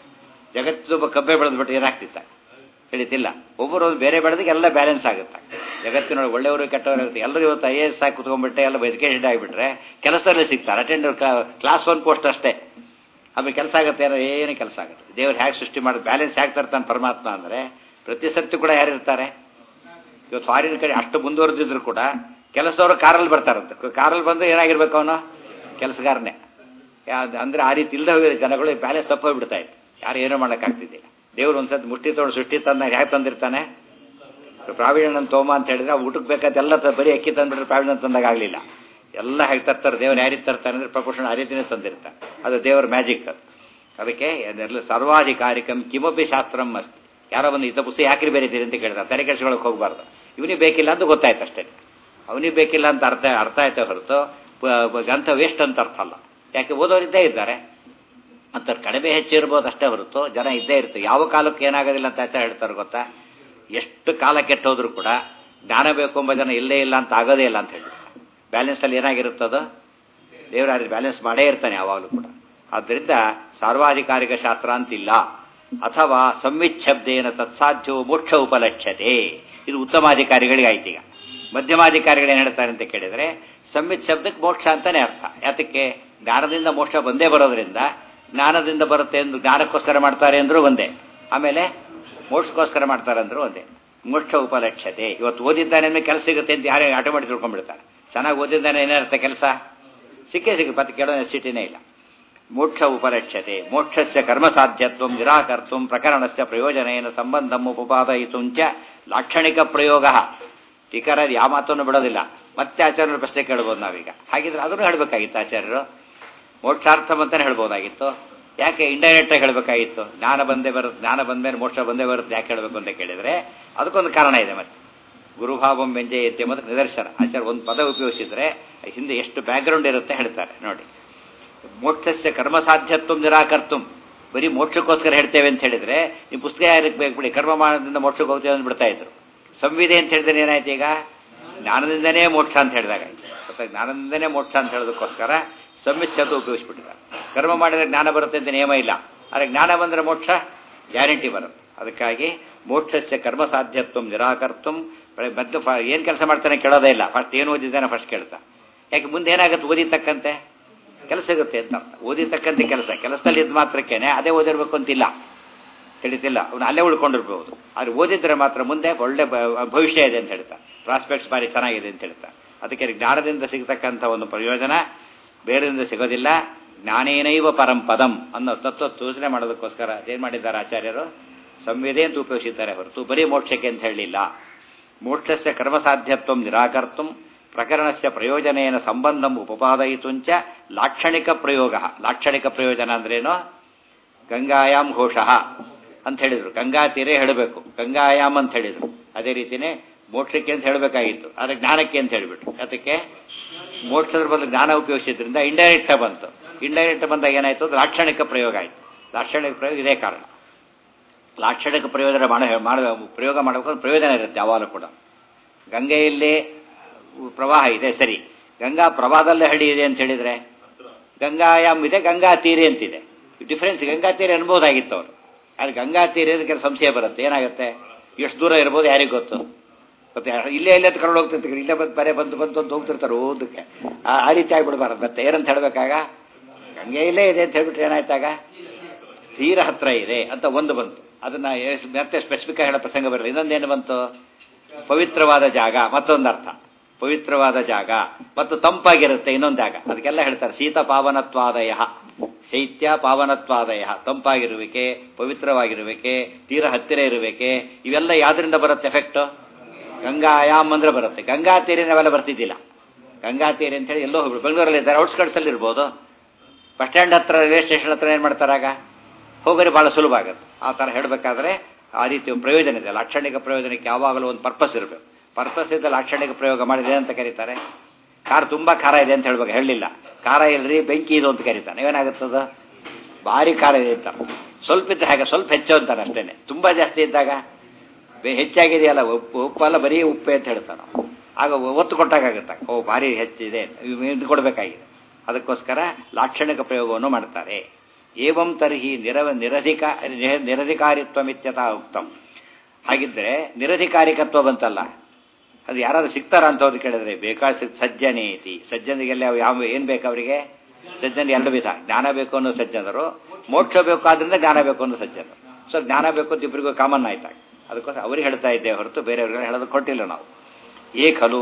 ಜಗತ್ತು ತುಂಬ ಕಬ್ಬೆ ಬೆಳೆದ್ಬಿಟ್ಟು ಏನಾಗ್ತಿತ್ತ ಹೇಳಿತಿಲ್ಲ ಒಬ್ಬರು ಬೇರೆ ಬೆಳೆದಕ್ಕೆ ಎಲ್ಲ ಬ್ಯಾಲೆನ್ಸ್ ಆಗುತ್ತೆ ಜಗತ್ತಿನೊಳಗೆ ಒಳ್ಳೆಯವರು ಕೆಟ್ಟವರು ಇರುತ್ತೆ ಎಲ್ಲರೂ ಇವತ್ತು ಐ ಎ ಎಸ್ ಆಗಿ ಕುತ್ಕೊಂಡ್ಬಿಟ್ಟೆ ಎಲ್ಲ ಎಜುಕೇಟೆಡ್ ಆಗಿಬಿಟ್ರೆ ಕೆಲಸದಲ್ಲೇ ಸಿಗ್ತಾರೆ ಅಟೆಂಡರ್ ಕ್ಲಾಸ್ ಒನ್ ಪೋಸ್ಟ್ ಅಷ್ಟೇ ಆಮೇಲೆ ಕೆಲಸ ಆಗುತ್ತೆ ಏನೋ ಏನು ಕೆಲಸ ಆಗುತ್ತೆ ದೇವ್ರು ಹೇಗೆ ಸೃಷ್ಟಿ ಮಾಡೋದು ಬ್ಯಾಲೆನ್ಸ್ ಹೇಗೆ ತರ್ತಾನೆ ಪರಮಾತ್ಮ ಅಂದರೆ ಪ್ರತಿ ಸತ್ಯ ಕೂಡ ಯಾರಿರ್ತಾರೆ ಇವತ್ತು ಫಾರಿನ್ ಕಡೆ ಅಷ್ಟು ಮುಂದುವರೆದಿದ್ರು ಕೂಡ ಕೆಲಸದವರು ಕಾರಲ್ಲಿ ಬರ್ತಾರಂತೆ ಕಾರಲ್ಲಿ ಬಂದು ಏನಾಗಿರ್ಬೇಕು ಅವನು ಕೆಲಸಗಾರನೇ ಅಂದರೆ ಆ ರೀತಿ ಇಲ್ಲದ ಹೋಗಿರೋ ಜನಗಳು ಬ್ಯಾಲೆನ್ಸ್ ತಪ್ಪೋಗ್ಬಿಡ್ತಾ ಇತ್ತು ಯಾರು ಏನೂ ಮಾಡೋಕ್ಕಾಗ್ತಿದ್ದಿಲ್ಲ ದೇವ್ರು ಒಂದ್ಸತಿ ಮುಷ್ಟಿ ತೊಗೊಂಡು ಸೃಷ್ಟಿ ತಂದ ಹೇಗೆ ತಂದಿರ್ತಾನೆ ಪ್ರಾವೀಣ್ಯನ ತೋಮ ಅಂತ ಹೇಳಿದ್ರೆ ಊಟಕ್ಕೆ ಬೇಕಾದ ಎಲ್ಲ ಬರೀ ಅಕ್ಕಿ ತಂದ್ಬಿಟ್ರೆ ಪ್ರಾವೀಣ್ಯ ತಂದಾಗ ಆಗಲಿಲ್ಲ ಎಲ್ಲ ಹೇಗೆ ತರ್ತಾರೆ ದೇವ್ರು ಯಾರಿಗೆ ತರ್ತಾರೆ ಅಂದರೆ ಪ್ರಪೋಷಣ ಆ ರೀತಿನೇ ತಂದಿರ್ತಾರೆ ಅದು ದೇವರ ಮ್ಯಾಜಿಕ್ ಅದು ಅದಕ್ಕೆ ಅದೆಲ್ಲ ಸರ್ವಾಧಿಕಾರಿಕಂ ಕಿಮಪಿ ಶಾಸ್ತ್ರಂ ಅಸ್ತಿ ಯಾರೋ ಬಂದು ಈತ ಪುಸ್ತಕ ಯಾಕ್ರಿ ಬೇರೆತೀರಿ ಅಂತ ಕೇಳ್ತಾರೆ ತಲೆ ಕೆಲ್ಸಗಳಿಗೆ ಹೋಗಬಾರ್ದು ಇವನಿಗೆ ಬೇಕಿಲ್ಲ ಅಂತ ಗೊತ್ತಾಯ್ತು ಅಷ್ಟೇ ಅವನಿಗೆ ಬೇಕಿಲ್ಲ ಅಂತ ಅರ್ಥ ಅರ್ಥ ಆಯ್ತಾ ಹೊರತು ಗ್ರಂಥ ವೇಸ್ಟ್ ಅಂತ ಅರ್ಥ ಅಲ್ಲ ಯಾಕೆ ಓದೋರಿದ್ದೇ ಇದ್ದಾರೆ ಅಂತ ಕಡಿಮೆ ಹೆಚ್ಚು ಇರ್ಬೋದು ಅಷ್ಟೇ ಹೊರತು ಜನ ಇದ್ದೇ ಇರ್ತದೆ ಯಾವ ಕಾಲಕ್ಕೆ ಏನಾಗೋದಿಲ್ಲ ಅಂತ ಆಚಾರ ಹೇಳ್ತಾರೆ ಗೊತ್ತಾ ಎಷ್ಟು ಕಾಲ ಕೆಟ್ಟೋದ್ರು ಕೂಡ ಜ್ಞಾನ ಬೇಕು ಎಂಬ ಜನ ಇಲ್ಲೇ ಇಲ್ಲ ಅಂತ ಆಗೋದೇ ಇಲ್ಲ ಅಂತ ಹೇಳಿ ಬ್ಯಾಲೆನ್ಸಲ್ಲಿ ಏನಾಗಿರುತ್ತದೋ ದೇವರ ಬ್ಯಾಲೆನ್ಸ್ ಮಾಡೇ ಇರ್ತಾನೆ ಯಾವಾಗಲೂ ಕೂಡ ಆದ್ದರಿಂದ ಸಾರ್ವಾಧಿಕಾರಿಕ ಶಾಸ್ತ್ರ ಅಂತಿಲ್ಲ ಅಥವಾ ಸಂವಿಚ್ಛಬ್ದೇನ ತತ್ಸಾಧ್ಯವೋ ಮೋಕ್ಷ ಉಪಲಕ್ಷ್ಯತೆ ಇದು ಉತ್ತಮಾಧಿಕಾರಿಗಳಿಗೆ ಆಯ್ತು ಈಗ ಮಧ್ಯಮಾಧಿಕಾರಿಗಳು ಏನು ಹೇಳ್ತಾರೆ ಅಂತ ಕೇಳಿದರೆ ಸಂವಿತ್ ಶಬ್ದಕ್ಕೆ ಮೋಕ್ಷ ಅಂತಾನೆ ಅರ್ಥ ಯಾತಕ್ಕೆ ಜ್ಞಾನದಿಂದ ಮೋಕ್ಷ ಬಂದೇ ಬರೋದ್ರಿಂದ ಜ್ಞಾನದಿಂದ ಬರುತ್ತೆ ಎಂದು ಜ್ಞಾನಕ್ಕೋಸ್ಕರ ಮಾಡ್ತಾರೆ ಅಂದರೂ ಒಂದೇ ಆಮೇಲೆ ಮೋಕ್ಷಕ್ಕೋಸ್ಕರ ಮಾಡ್ತಾರೆ ಅಂದರೂ ಒಂದೇ ಮೋಕ್ಷ ಉಪಲಕ್ಷ್ಯತೆ ಇವತ್ತು ಓದಿದ್ದಾನೆ ಅಂದ್ರೆ ಕೆಲಸ ಸಿಗುತ್ತೆ ಅಂತ ಯಾರೇ ಆಟೋ ಮಾಡಿ ತಿಳ್ಕೊಂಡ್ಬಿಡ್ತಾರೆ ಚೆನ್ನಾಗಿ ಓದಿದ್ದಾನೆ ಏನಿರುತ್ತೆ ಕೆಲಸ ಸಿಕ್ಕೇ ಸಿಗುತ್ತೆ ಮತ್ತೆ ಕೇಳೋ ನೆಸಿಟಿನೇ ಇಲ್ಲ ಮೋಕ್ಷ ಉಪಲಕ್ಷ್ಯತೆ ಮೋಕ್ಷಸ್ಯ ಕರ್ಮ ಸಾಧ್ಯತ್ವ ನಿರಾಕರ್ತು ಪ್ರಕರಣಸ್ಯ ಪ್ರಯೋಜನೇನ ಸಂಬಂಧಂ ಉಪಪಾದಯಿತು ಚ ಲಾಕ್ಷಣಿಕ ಪ್ರಯೋಗ ಟೀಕರ ಯಾವ ಮಾತನ್ನು ಬಿಡೋದಿಲ್ಲ ಮತ್ತೆ ಆಚಾರ್ಯರ ಪ್ರಶ್ನೆ ಕೇಳ್ಬೋದು ನಾವೀಗ ಹಾಗಿದ್ರೆ ಅದನ್ನು ಹೇಳಬೇಕಾಗಿತ್ತು ಆಚಾರ್ಯರು ಮೋಕ್ಷಾರ್ಥಂ ಅಂತಾನೆ ಹೇಳ್ಬೋದಾಗಿತ್ತು ಯಾಕೆ ಇಂಡೈರೆಕ್ಟ್ ಆಗಿ ಹೇಳಬೇಕಾಗಿತ್ತು ಜ್ಞಾನ ಬಂದೇ ಬರುತ್ತೆ ಜ್ಞಾನ ಬಂದ ಮೇಲೆ ಮೋಕ್ಷ ಬಂದೇ ಬರುತ್ತೆ ಯಾಕೆ ಹೇಳಬೇಕು ಅಂತ ಕೇಳಿದರೆ ಅದಕ್ಕೊಂದು ಕಾರಣ ಇದೆ ಮತ್ತೆ ಗುರುಭಾವಂ ವ್ಯಂಜಯತೆ ಮತ್ತು ನಿದರ್ಶನ ಆಚಾರ್ಯ ಒಂದು ಪದ ಉಪಯೋಗಿಸಿದ್ರೆ ಹಿಂದೆ ಎಷ್ಟು ಬ್ಯಾಕ್ಗ್ರೌಂಡ್ ಇರುತ್ತೆ ಹೇಳ್ತಾರೆ ನೋಡಿ ಮೋಕ್ಷಸ್ಯ ಕರ್ಮ ಸಾಧ್ಯತ್ವ ನಿರಾಕರ್ತು ಬರೀ ಮೋಕ್ಷಕ್ಕೋಸ್ಕರ ಹೇಳ್ತೇವೆ ಅಂತ ಹೇಳಿದ್ರೆ ನೀವು ಪುಸ್ತಕ ಯಾರಕ್ಕೆ ಬೇಕು ಬಿಡಿ ಕರ್ಮ ಮಾಡೋದ್ರಿಂದ ಮೋಕ್ಷಕ್ಕೆ ಹೋಗ್ತೇವೆ ಅಂತ ಬಿಡ್ತಾ ಇದ್ರು ಸಂವಿಧೆ ಅಂತ ಹೇಳಿದ್ರೆ ಏನಾಯ್ತು ಈಗ ಜ್ಞಾನದಿಂದನೇ ಮೋಕ್ಷ ಅಂತ ಹೇಳಿದಾಗ ಮತ್ತೆ ಜ್ಞಾನದಿಂದನೇ ಮೋಕ್ಷ ಅಂತ ಹೇಳೋದಕ್ಕೋಸ್ಕರ ಸಂವಿತ್ ಶಬ್ದ ಉಪಯೋಗಿಸ್ಬಿಟ್ಟಿದ್ದಾರೆ ಕರ್ಮ ಮಾಡಿದ್ರೆ ಜ್ಞಾನ ಬರುತ್ತೆ ಅಂತ ನಿಯಮ ಇಲ್ಲ ಆದರೆ ಜ್ಞಾನ ಬಂದರೆ ಮೋಕ್ಷ ಗ್ಯಾರಂಟಿ ಬರುತ್ತೆ ಅದಕ್ಕಾಗಿ ಮೋಕ್ಷಸ್ಯ ಕರ್ಮ ಸಾಧ್ಯತ್ವ ನಿರಾಕರ್ತು ಮದ್ದು ಏನು ಕೆಲಸ ಮಾಡ್ತಾನೆ ಕೇಳೋದೇ ಇಲ್ಲ ಫಸ್ಟ್ ಏನು ಓದಿದ್ದಾನೆ ಫಸ್ಟ್ ಕೇಳ್ತಾ ಯಾಕೆ ಮುಂದೆ ಏನಾಗುತ್ತೆ ಓದಿತಕ್ಕಂತೆ ಕೆಲಸ ಇರುತ್ತೆ ಅಂತ ಅರ್ಥ ಓದಿತಕ್ಕಂತೆ ಕೆಲಸ ಕೆಲಸದಲ್ಲಿ ಇದ್ದು ಮಾತ್ರಕ್ಕೇನೆ ಅದೇ ಓದಿರ್ಬೇಕು ಅಂತಿಲ್ಲ ತಿಳಿತಿಲ್ಲ ಅವನು ಅಲ್ಲೇ ಉಳ್ಕೊಂಡಿರ್ಬೋದು ಆದ್ರೆ ಓದಿದ್ರೆ ಮಾತ್ರ ಮುಂದೆ ಒಳ್ಳೆ ಭ- ಭವಿಷ್ಯ ಇದೆ ಅಂತ ಹೇಳ್ತಾ ಪ್ರಾಸ್ಪೆಕ್ಟ್ಸ್ ಭಾರಿ ಚೆನ್ನಾಗಿದೆ ಅಂತ ಹೇಳ್ತಾ ಅದಕ್ಕೆ ಜ್ಞಾನದಿಂದ ಸಿಗತಕ್ಕಂಥ ಒಂದು ಪ್ರಯೋಜನ ಬೇರೆಯಿಂದ ಸಿಗೋದಿಲ್ಲ ಜ್ಞಾನೇನೈವ ಪರಂಪದಂ ಅನ್ನೋ ತತ್ವ ಸೂಚನೆ ಮಾಡೋದಕ್ಕೋಸ್ಕರ ಅದೇನು ಮಾಡಿದ್ದಾರೆ ಆಚಾರ್ಯರು ಸಂವೇದೇ ಅಂತ ಉಪಯೋಗಿಸಿದ್ದಾರೆ ಹೊರತು ಬರೀ ಮೋಕ್ಷಕ್ಕೆ ಅಂತ ಹೇಳಲಿಲ್ಲ ಮೋಕ್ಷಸ್ಯ ಕರ್ಮಸಾಧ್ಯತ್ವ ನಿರಾಕರ್ತು ಪ್ರಕರಣಸ್ಯ ಪ್ರಯೋಜನೇನ ಸಂಬಂಧಂ ಉಪಪಾದಯಿತುಂಚ ಲಾಕ್ಷಣಿಕ ಪ್ರಯೋಗ ಲಾಕ್ಷಣಿಕ ಪ್ರಯೋಜನ ಅಂದ್ರೇನು ಗಂಗಾಯಾಮ್ ಘೋಷಃ ಅಂತ ಹೇಳಿದ್ರು ಗಂಗಾ ತೀರೆ ಹೇಳಬೇಕು ಗಂಗಾಯಾಮ್ ಅಂತ ಹೇಳಿದ್ರು ಅದೇ ರೀತಿನೇ ಮೋಕ್ಷಕ್ಕೆ ಅಂತ ಹೇಳಬೇಕಾಗಿತ್ತು ಆದರೆ ಜ್ಞಾನಕ್ಕೆ ಅಂತ ಹೇಳಿಬಿಟ್ರು ಅದಕ್ಕೆ ಮೋಕ್ಷದ ಬದಲು ಜ್ಞಾನ ಉಪಯೋಗಿಸಿದ್ರಿಂದ ಇಂಡೈರೆಕ್ಟ್ ಬಂತು ಇಂಡೈರೆಕ್ಟ್ ಬಂದಾಗ ಏನಾಯ್ತು ಅದು ಲಾಕ್ಷಣಿಕ ಪ್ರಯೋಗ ಆಯಿತು ಲಾಕ್ಷಣಿಕ ಪ್ರಯೋಗ ಇದೇ ಕಾರಣ ಲಾಕ್ಷಣಿಕ ಪ್ರಯೋಜನ ಮಾಡ ಮಾಡ ಪ್ರಯೋಗ ಮಾಡಬೇಕು ಪ್ರಯೋಜನ ಇರುತ್ತೆ ಯಾವಾಗಲೂ ಕೂಡ ಗಂಗೆಯಲ್ಲಿ ಪ್ರವಾಹ ಇದೆ ಸರಿ ಗಂಗಾ ಪ್ರವಾಹದಲ್ಲೇ ಹಳ್ಳಿ ಇದೆ ಅಂತ ಹೇಳಿದ್ರೆ ಗಂಗಾಯಾಮ್ ಇದೆ ಗಂಗಾ ತೀರೆ ಅಂತಿದೆ ಡಿಫ್ರೆನ್ಸ್ ಗಂಗಾ ತೀರೆ ಅನ್ಬೋದಾಗಿತ್ತು ಅವರು ಆದ್ರೆ ಗಂಗಾ ತೀರೆ ಕೆಲವು ಸಂಶಯ ಬರುತ್ತೆ ಏನಾಗುತ್ತೆ ಎಷ್ಟು ದೂರ ಇರ್ಬೋದು ಯಾರಿಗೂ ಗೊತ್ತು ಮತ್ತೆ ಇಲ್ಲೇ ಇಲ್ಲೇ ಕರ್ಕೊಂಡು ಹೋಗ್ತಿರ್ತಾರೆ ಇಲ್ಲೇ ಬಂದು ಬರೇ ಬಂದು ಬಂತು ಅಂತ ಹೋಗ್ತಿರ್ತಾರೆ ಓದಕ್ಕೆ ಆ ಆ ರೀತಿ ಆಗ್ಬಿಡ್ಬಾರ್ದು ಮತ್ತೆ ಏನಂತ ಹೇಳ್ಬೇಕಾಗ ಗಂಗೆ ಇಲ್ಲೇ ಇದೆ ಅಂತ ಹೇಳ್ಬಿಟ್ರೆ ಏನಾಯ್ತಾಗ ತೀರ ಹತ್ರ ಇದೆ ಅಂತ ಒಂದು ಬಂತು ಅದನ್ನ ಎಸ್- ಮತ್ತೆ ಸ್ಪೆಸಿಫಿಕ್ ಹೇಳೋ ಪ್ರಸಂಗ ಬರಲ್ಲ ಇನ್ನೊಂದೇನು ಬಂತು ಪವಿತ್ರವಾದ ಜಾಗ ಮತ್ತೊಂದು ಅರ್ಥ ಪವಿತ್ರವಾದ ಜಾಗ ಮತ್ತು ತಂಪಾಗಿರುತ್ತೆ ಇನ್ನೊಂದು ಜಾಗ ಅದಕ್ಕೆಲ್ಲ ಹೇಳ್ತಾರೆ ಶೀತ ಪಾವನತ್ವಾದಯ ಶೈತ್ಯ ಪಾವನತ್ವಾದಯ ತಂಪಾಗಿರುವಿಕೆ ಪವಿತ್ರವಾಗಿರುವಿಕೆ ತೀರ ಹತ್ತಿರ ಇರುವಿಕೆ ಇವೆಲ್ಲ ಯಾವ್ದ್ರಿಂದ ಬರುತ್ತೆ ಎಫೆಕ್ಟ್ ಗಂಗಾಯಾಮ್ ಅಂದ್ರೆ ಬರುತ್ತೆ ಗಂಗಾ ತೀರೆ ನಾವೆಲ್ಲ ಬರ್ತಿದ್ದಿಲ್ಲ ಗಂಗಾ ತೀರೆ ಅಂತ ಹೇಳಿ ಎಲ್ಲೋ ಹೋಗ್ಬಿಡು ಬೆಂಗಳೂರಲ್ಲಿ ಇದ್ದಾರೆ ಔಟ್ಸ್ಕಟ್ಸ್ ಅಲ್ಲಿ ಇರ್ಬೋದು ಬಸ್ ಸ್ಟ್ಯಾಂಡ್ ಹತ್ರ ರೈಲ್ವೆ ಸ್ಟೇಷನ್ ಹತ್ರ ಏನು ಮಾಡ್ತಾರಾಗ ಹೋಗೋರಿ ಭಾಳ ಸುಲಭ ಆಗುತ್ತೆ ಆ ಥರ ಹೇಳಬೇಕಾದ್ರೆ ಆ ರೀತಿ ಪ್ರಯೋಜನ ಇದೆ ಲಾಕ್ಷಣಿಕ ಪ್ರಯೋಜನಕ್ಕೆ ಯಾವಾಗಲೂ ಒಂದು ಪರ್ಪಸ್ ಇರಬೇಕು ಪರ್ಪಸ್ ಇದ್ದ ಲಾಕ್ಷಣಿಕ ಪ್ರಯೋಗ ಮಾಡಿದೆ ಅಂತ ಕರೀತಾರೆ ಕಾರ್ ತುಂಬ ಖಾರ ಇದೆ ಅಂತ ಹೇಳ್ಬೇಕು ಹೇಳಲಿಲ್ಲ ಖಾರ ಇಲ್ರಿ ಬೆಂಕಿ ಇದು ಅಂತ ಕರೀತಾನೆ ಏನಾಗುತ್ತದ ಭಾರಿ ಖಾರ ಇದೆ ಅಂತ ಸ್ವಲ್ಪ ಇದ್ರೆ ಹಾಗೆ ಸ್ವಲ್ಪ ಹೆಚ್ಚು ಅಂತಾನೆ ಅಷ್ಟೇನೆ ತುಂಬ ಜಾಸ್ತಿ ಇದ್ದಾಗ ಬೆ- ಹೆಚ್ಚಾಗಿದೆಯಲ್ಲ ಉಪ್ಪು ಉಪ್ಪಲ್ಲ ಬರೀ ಉಪ್ಪೆ ಅಂತ ಹೇಳ್ತಾನೆ ಆಗ ಒತ್ತು ಕೊಟ್ಟಾಗುತ್ತೆ ಓ ಭಾರಿ ಹೆಚ್ಚಿದೆ ಇದು ಕೊಡಬೇಕಾಗಿದೆ ಅದಕ್ಕೋಸ್ಕರ ಲಾಕ್ಷಣಿಕ ಪ್ರಯೋಗವನ್ನು ಮಾಡ್ತಾರೆ ಏವಂ ತರ್ಹಿ ನಿರವ ನಿರಧಿಕ ನಿರಧಿಕಾರಿತ್ವಮಿತ್ಯತ ಉಕ್ತಂ ಹಾಗಿದ್ರೆ ನಿರಧಿಕಾರಿಕತ್ವ ಬಂತಲ್ಲ ಅದು ಯಾರಾದ್ರೂ ಸಿಗ್ತಾರ ಅಂತ ಹೋದ್ ಕೇಳಿದ್ರೆ ಬೇಕಾದ ಸಜ್ಜನೆ ಐತಿ ಸಜ್ಜನಿಗೆಲ್ಲ ಯಾವ ಏನ್ ಬೇಕು ಅವರಿಗೆ ಸಜ್ಜನ ಎರಡು ವಿಧ ಜ್ಞಾನ ಬೇಕು ಅನ್ನೋ ಸಜ್ಜನರು ಮೋಕ್ಷ ಬೇಕು ಆದ್ರಿಂದ ಜ್ಞಾನ ಬೇಕು ಅನ್ನೋ ಸಜ್ಜನರು ಸೊ ಜ್ಞಾನ ಬೇಕು ಅಂತ ಇಬ್ಬರಿಗೂ ಕಾಮನ್ ಆಯ್ತಾಗ ಅದಕ್ಕೋಸ್ಕರ ಅವ್ರಿಗೆ ಹೇಳ್ತಾ ಇದ್ದೇವೆ ಹೊರತು ಬೇರೆಯವ್ರಿಗೆ ಹೇಳೋದು ಕೊಟ್ಟಿಲ್ಲ ನಾವು ಏ ಖಲು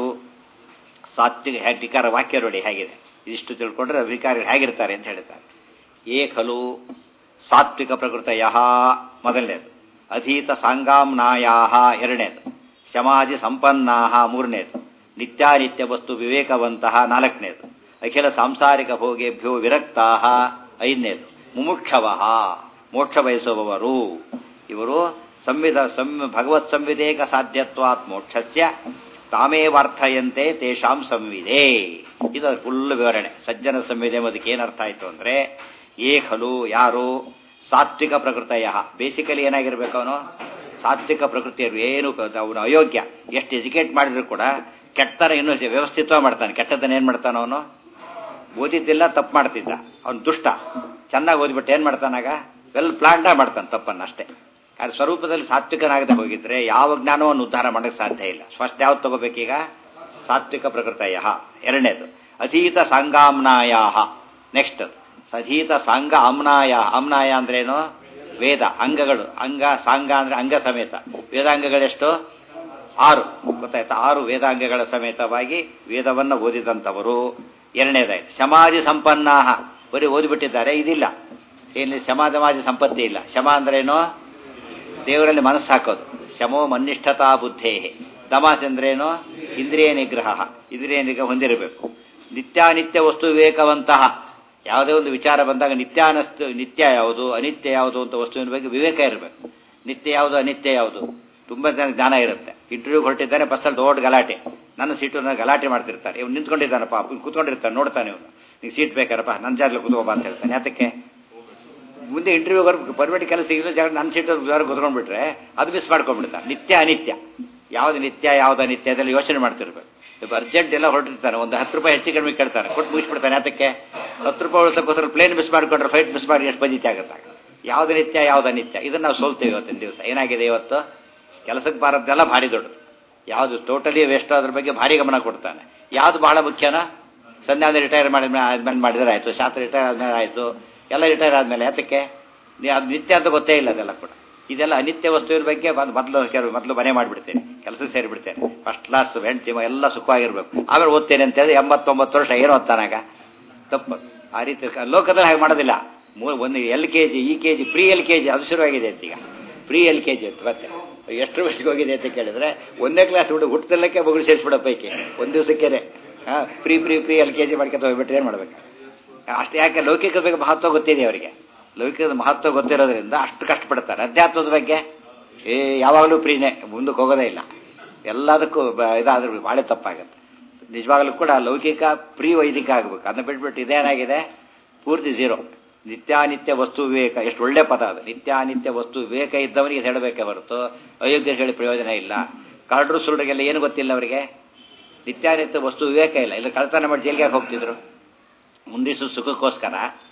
ಸಾತ್ವಿಕ ಹ್ಯಾ- ಧಿಕಾರ ವಾಕ್ಯ ನೋಡಿ ಹೇಗಿದೆ ಇದಿಷ್ಟು ತಿಳ್ಕೊಂಡ್ರೆ ಅಧಿಕಾರಿಗಳು ಹೇಗಿರ್ತಾರೆ ಅಂತ ಹೇಳ್ತಾರೆ ಏ ಖಲು ಸಾತ್ವಿಕ ಪ್ರಕೃತಯ ಮೊದಲನೇದು ಅಧೀತ ಸಾಂಗಾಂನಾಯಾ ಎರಡನೇದು ಶಮಾಧಿ ಸಂಪನ್ನಾಹ ಮೂರನೇದು ನಿತ್ಯಾನಿತ್ಯ ವಸ್ತು ವಿವೇಕವಂತಹ ನಾಲ್ಕನೇದು ಅಖಿಲ ಸಾಂಸಾರಿಕ ಭೋಗೇಭ್ಯೋ ವಿರಕ್ತಾ ಐದನೇದು ಮುಮುಕ್ಷವ ಮೋಕ್ಷ ಬಯಸುವವರು ಇವರು ಸಂವಿಧ ಸಂ ಭಗವತ್ ಸಂವಿಧೇಕ ಸಾಧ್ಯತ್ವಾತ್ ಮೋಕ್ಷಸ್ಯ ತಾಮೇವಾರ್ಥಯಂತೆ ತೇಷಾಂ ಸಂವಿಧೆ ಇದು ಫುಲ್ ವಿವರಣೆ ಸಜ್ಜನ ಸಂವಿಧೆ ಎಂಬುದಕ್ಕೆ ಏನರ್ಥ ಆಯ್ತು ಅಂದ್ರೆ ಏ ಖಲು ಯಾರು ಸಾತ್ವಿಕ ಪ್ರಕೃತಯ ಬೇಸಿಕಲಿ ಏನಾಗಿರ್ಬೇಕು ಅವನು ಸಾತ್ವಿಕ ಪ್ರಕೃತಿಯರು ಏನು ಅವನು ಅಯೋಗ್ಯ ಎಷ್ಟು ಎಜುಕೇಟ್ ಮಾಡಿದ್ರು ಕೂಡ ಕೆಟ್ಟತನ ಇನ್ನೂ ವ್ಯವಸ್ಥಿತವಾಗಿ ಮಾಡ್ತಾನೆ ಕೆಟ್ಟದನ್ನ ಏನ್ ಮಾಡ್ತಾನ ಅವನು ಓದಿದ್ದಿಲ್ಲ ತಪ್ಪು ಮಾಡ್ತಿದ್ದ ಅವನು ದುಷ್ಟ ಚೆನ್ನಾಗಿ ಓದ್ಬಿಟ್ಟು ಏನ್ ಮಾಡ್ತಾನಾಗ ವೆಲ್ ಪ್ಲಾನ್ಡ ಮಾಡ್ತಾನೆ ತಪ್ಪನ್ನ ಅಷ್ಟೇ ಆದ್ರೆ ಸ್ವರೂಪದಲ್ಲಿ ಸಾತ್ವಿಕನಾಗದೆ ಹೋಗಿದ್ರೆ ಯಾವ ಜ್ಞಾನವನ್ನು ಉದ್ಧಾರ ಮಾಡಕ್ಕೆ ಸಾಧ್ಯ ಇಲ್ಲ ಫಸ್ಟ್ ಯಾವ್ದು ತಗೋಬೇಕೀಗ ಸಾತ್ವಿಕ ಪ್ರಕೃತಯ ಎರಡನೇದು ಅಧೀತ ಸಾಂಗಾಮ್ನಾಯ ನೆಕ್ಸ್ಟ್ ಅಧೀತ ಸಾಂಗ ಅಮ್ನಾಯ ಅಮ್ನಾಯ ಅಂದ್ರೇನು ವೇದ ಅಂಗಗಳು ಅಂಗ ಸಾಂಗ ಅಂದ್ರೆ ಅಂಗ ಸಮೇತ ವೇದಾಂಗಗಳೆಷ್ಟು ಆರು ಗೊತ್ತಾಯ್ತಾ ಆರು ವೇದಾಂಗಗಳ ಸಮೇತವಾಗಿ ವೇದವನ್ನು ಓದಿದಂಥವರು ಎರಡನೇದಾಯ್ತು ಸಮಾಧಿ ಸಂಪನ್ನಾಹ ಬರೀ ಓದಿಬಿಟ್ಟಿದ್ದಾರೆ ಇದಿಲ್ಲ ಏನು ಸಮಾಧಮಾಧಿ ಸಂಪತ್ತಿ ಇಲ್ಲ ಶಮ ಅಂದ್ರೇನು ದೇವರಲ್ಲಿ ಮನಸ್ಸು ಹಾಕೋದು ಶಮೋ ಮನ್ನಿಷ್ಠತಾ ಬುದ್ಧೇ ದಮಾಸ್ ಅಂದ್ರೇನು ಇಂದ್ರಿಯ ನಿಗ್ರಹ ಇಂದ್ರಿಯ ನಿಗ್ರಹ ಹೊಂದಿರಬೇಕು ನಿತ್ಯಾನಿತ್ಯ ವಸ್ತು ವಿವೇಕವಂತಹ ಯಾವುದೇ ಒಂದು ವಿಚಾರ ಬಂದಾಗ ನಿತ್ಯಾನಸ್ತು ನಿತ್ಯ ಯಾವುದು ಅನಿತ್ಯ ಯಾವುದು ಅಂತ ವಸ್ತುವಿನ ಬಗ್ಗೆ ವಿವೇಕ ಇರಬೇಕು ನಿತ್ಯ ಯಾವುದು ಅನಿತ್ಯ ಯಾವುದು ತುಂಬಾ ಜನ ಜ್ಞಾನ ಇರುತ್ತೆ ಇಂಟರ್ವ್ಯೂ ಹೊರಟಿದ್ದಾನೆ ಬಸ್ಸಲ್ಲಿ ದೊಡ್ಡ ಗಲಾಟೆ ನನ್ನ ಸೀಟು ಗಲಾಟೆ ಮಾಡ್ತಿರ್ತಾರೆ ಇವ್ನು ನಿಂತ್ಕೊಂಡಿದ್ದಾನಪ್ಪ ಇವ್ನು ಕೂತ್ಕೊಂಡಿರ್ತಾನೆ ನೋಡ್ತಾನೆ ಇವನು ನಿಂಗೆ ಸೀಟ್ ಬೇಕಾರಪ್ಪ ನನ್ನ ಜಾಗದಲ್ಲಿ ಕೂತ್ಕೋಬಾ ಅಂತ ಹೇಳ್ತಾನೆ ಯಾತಕ್ಕೆ ಮುಂದೆ ಇಂಟರ್ವ್ಯೂ ಪರ್ಮಿಟ್ ಕೆಲಸ ಇಲ್ಲ ಜಾಗ ನನ್ನ ಸೀಟ್ ಯಾರು ಕುತ್ಕೊಂಡ್ಬಿಟ್ರೆ ಅದು ಮಿಸ್ ಮಾಡ್ಕೊಂಡ್ಬಿಡ್ತಾರೆ ನಿತ್ಯ ಅನಿತ್ಯ ಯಾವ್ದು ನಿತ್ಯ ಯಾವ್ದು ಅನಿತ್ಯ ಅದೆಲ್ಲ ಯೋಚನೆ ಮಾಡ್ತಿರ್ಬೇಕು ಈಗ ಅರ್ಜೆಂಟ್ ಎಲ್ಲ ಹೊರಟಿರ್ತಾನೆ ಒಂದು ಹತ್ತು ರೂಪಾಯಿ ಹೆಚ್ಚು ಕಡಿಮೆ ಕೇಳ್ತಾರೆ ಕೊಟ್ಟು ಮುಗಿಸ್ಬಿಡ್ತಾನೆ ಅದಕ್ಕೆ ಹತ್ತು ರೂಪಾಯಿ ಉಳಿಸೋಕ್ಕೋಸ್ಕರ ಪ್ಲೇನ್ ಮಿಸ್ ಮಾಡ್ಕೊಂಡ್ರೆ ಫ್ಲೈಟ್ ಮಿಸ್ ಮಾಡಿ ಎಷ್ಟು ಬಜಿತಿ ಆಗುತ್ತಾಗ ಯಾವ್ದು ನಿತ್ಯ ಯಾವ್ದು ಅನಿತ್ಯ ಇದನ್ನ ನಾವು ಸೋಲ್ತೇವೆ ಇವತ್ತಿನ ದಿವಸ ಏನಾಗಿದೆ ಇವತ್ತು ಕೆಲಸಕ್ಕೆ ಬಾರದ್ದೆಲ್ಲ ಭಾರಿ ದೊಡ್ಡದು ಯಾವುದು ಟೋಟಲಿ ವೇಸ್ಟ್ ಅದ್ರ ಬಗ್ಗೆ ಭಾರಿ ಗಮನ ಕೊಡ್ತಾನೆ ಯಾವ್ದು ಬಹಳ ಮುಖ್ಯನಾ ಸಂಧ್ಯಾ ರಿಟೈರ್ ಮಾಡಿದ್ಮೇಲೆ ಆದ್ಮೇಲೆ ಮಾಡಿದ್ರೆ ಆಯಿತು ಶಾಸ್ತ್ರ ರಿಟೈರ್ ಆದ್ಮೇಲೆ ಆಯಿತು ಎಲ್ಲ ರಿಟೈರ್ ಆದಮೇಲೆ ಯಾತಕ್ಕೆ ನೀ ಅದು ನಿತ್ಯ ಅಂತ ಗೊತ್ತೇ ಇಲ್ಲ ಅದೆಲ್ಲ ಕೂಡ ಇದೆಲ್ಲ ಅನಿತ್ಯ ವಸ್ತುವಿನ ಬಗ್ಗೆ ಬಂದು ಮೊದಲು ಕೆಲವು ಮೊದಲು ಮನೆ ಮಾಡಿಬಿಡ್ತೇನೆ ಕೆಲಸ ಸೇರಿಬಿಡ್ತೇನೆ ಫಸ್ಟ್ ಕ್ಲಾಸ್ ಹೆಂಡ್ತಿ ಎಲ್ಲ ಸುಖವಾಗಿರ್ಬೇಕು ಆಮೇಲೆ ಓದ್ತೇನೆ ಅಂತ ಹೇಳಿ ಎಂಬತ್ತೊಂಬತ್ತು ವರ್ಷ ಏನು ಓದ್ತಾನಾಗ ತಪ್ಪು ಆ ರೀತಿ ಕ- ಲೋಕದಲ್ಲಿ ಹಾಗೆ ಮಾಡೋದಿಲ್ಲ ಮೂ ಒಂದು L K G E K G pre L K G ಅದು ಶುರುವಾಗಿದೆ ಅಂತೀಗ ಪ್ರೀ ಎಲ್ ಕೆ ಜಿ ಅಂತ ಮತ್ತೆ ಎಷ್ಟು ವರ್ಷಕ್ಕೆ ಹೋಗಿದೆ ಅಂತ ಕೇಳಿದ್ರೆ ಒಂದನೇ ಕ್ಲಾಸ್ ಹುಡುಗ ಹುಟ್ಟದಲ್ಲಕ್ಕೆ ಮಗಳು ಸೇರಿಸ್ಬಿಡೋ ಪೈಕಿ ಒಂದು ದಿವಸಕ್ಕೇನೆ ಹಾಂ pre pre pre L K G ಮಾಡ್ಕೊತ ಹೋಗ್ಬಿಟ್ರೆ ಏನು ಮಾಡ್ಬೇಕು ಅಷ್ಟು ಯಾಕೆ ಲೌಕಿಕದ ಬಗ್ಗೆ ಮಹತ್ವ ಗೊತ್ತಿದೆ ಅವರಿಗೆ ಲೌಕಿಕದ ಮಹತ್ವ ಗೊತ್ತಿರೋದ್ರಿಂದ ಅಷ್ಟು ಕಷ್ಟಪಡ್ತಾರೆ ಅಧ್ಯಾತ್ಮದ ಬಗ್ಗೆ ಏ ಯಾವಾಗಲೂ ಪ್ರೀನೇ ಮುಂದಕ್ಕೆ ಹೋಗೋದೇ ಇಲ್ಲ ಎಲ್ಲದಕ್ಕೂ ಬ- ಇದಾದ್ರೆ ಭಾಳ ತಪ್ಪಾಗುತ್ತೆ ನಿಜವಾಗ್ಲೂ ಕೂಡ ಲೌಕಿಕ ಪ್ರೀ ವೈದಿಕ ಆಗಬೇಕು ಅದನ್ನ ಬಿಟ್ಬಿಟ್ಟು ಇದೇನಾಗಿದೆ ಪೂರ್ತಿ ಝೀರೋ ನಿತ್ಯಾನಿತ್ಯ ವಸ್ತು ವಿವೇಕ ಎಷ್ಟು ಒಳ್ಳೆ ಪದ ಅದು ನಿತ್ಯಾನಿತ್ಯ ವಸ್ತು ವಿವೇಕ ಇದ್ದವನಿಗೆ ಇದು ಹೇಳಬೇಕೆ ಹೊರತು ಅಯೋಗ್ಯ ಹೇಳಿ ಪ್ರಯೋಜನ ಇಲ್ಲ ಕರಡ್ರು ಸುರುಡಿಗೆಲ್ಲ ಏನು ಗೊತ್ತಿಲ್ಲ ಅವರಿಗೆ ನಿತ್ಯಾನಿತ್ಯ ವಸ್ತು ವಿವೇಕ ಇಲ್ಲ ಇಲ್ಲ ಕಳ್ತನ ಮಾಡಿ ಜೈಲಿಗೆ ಯಾಕೆ ಹೋಗ್ತಿದ್ರು ಮುಂದಿಸು ಸುಖಕ್ಕೋಸ್ಕರ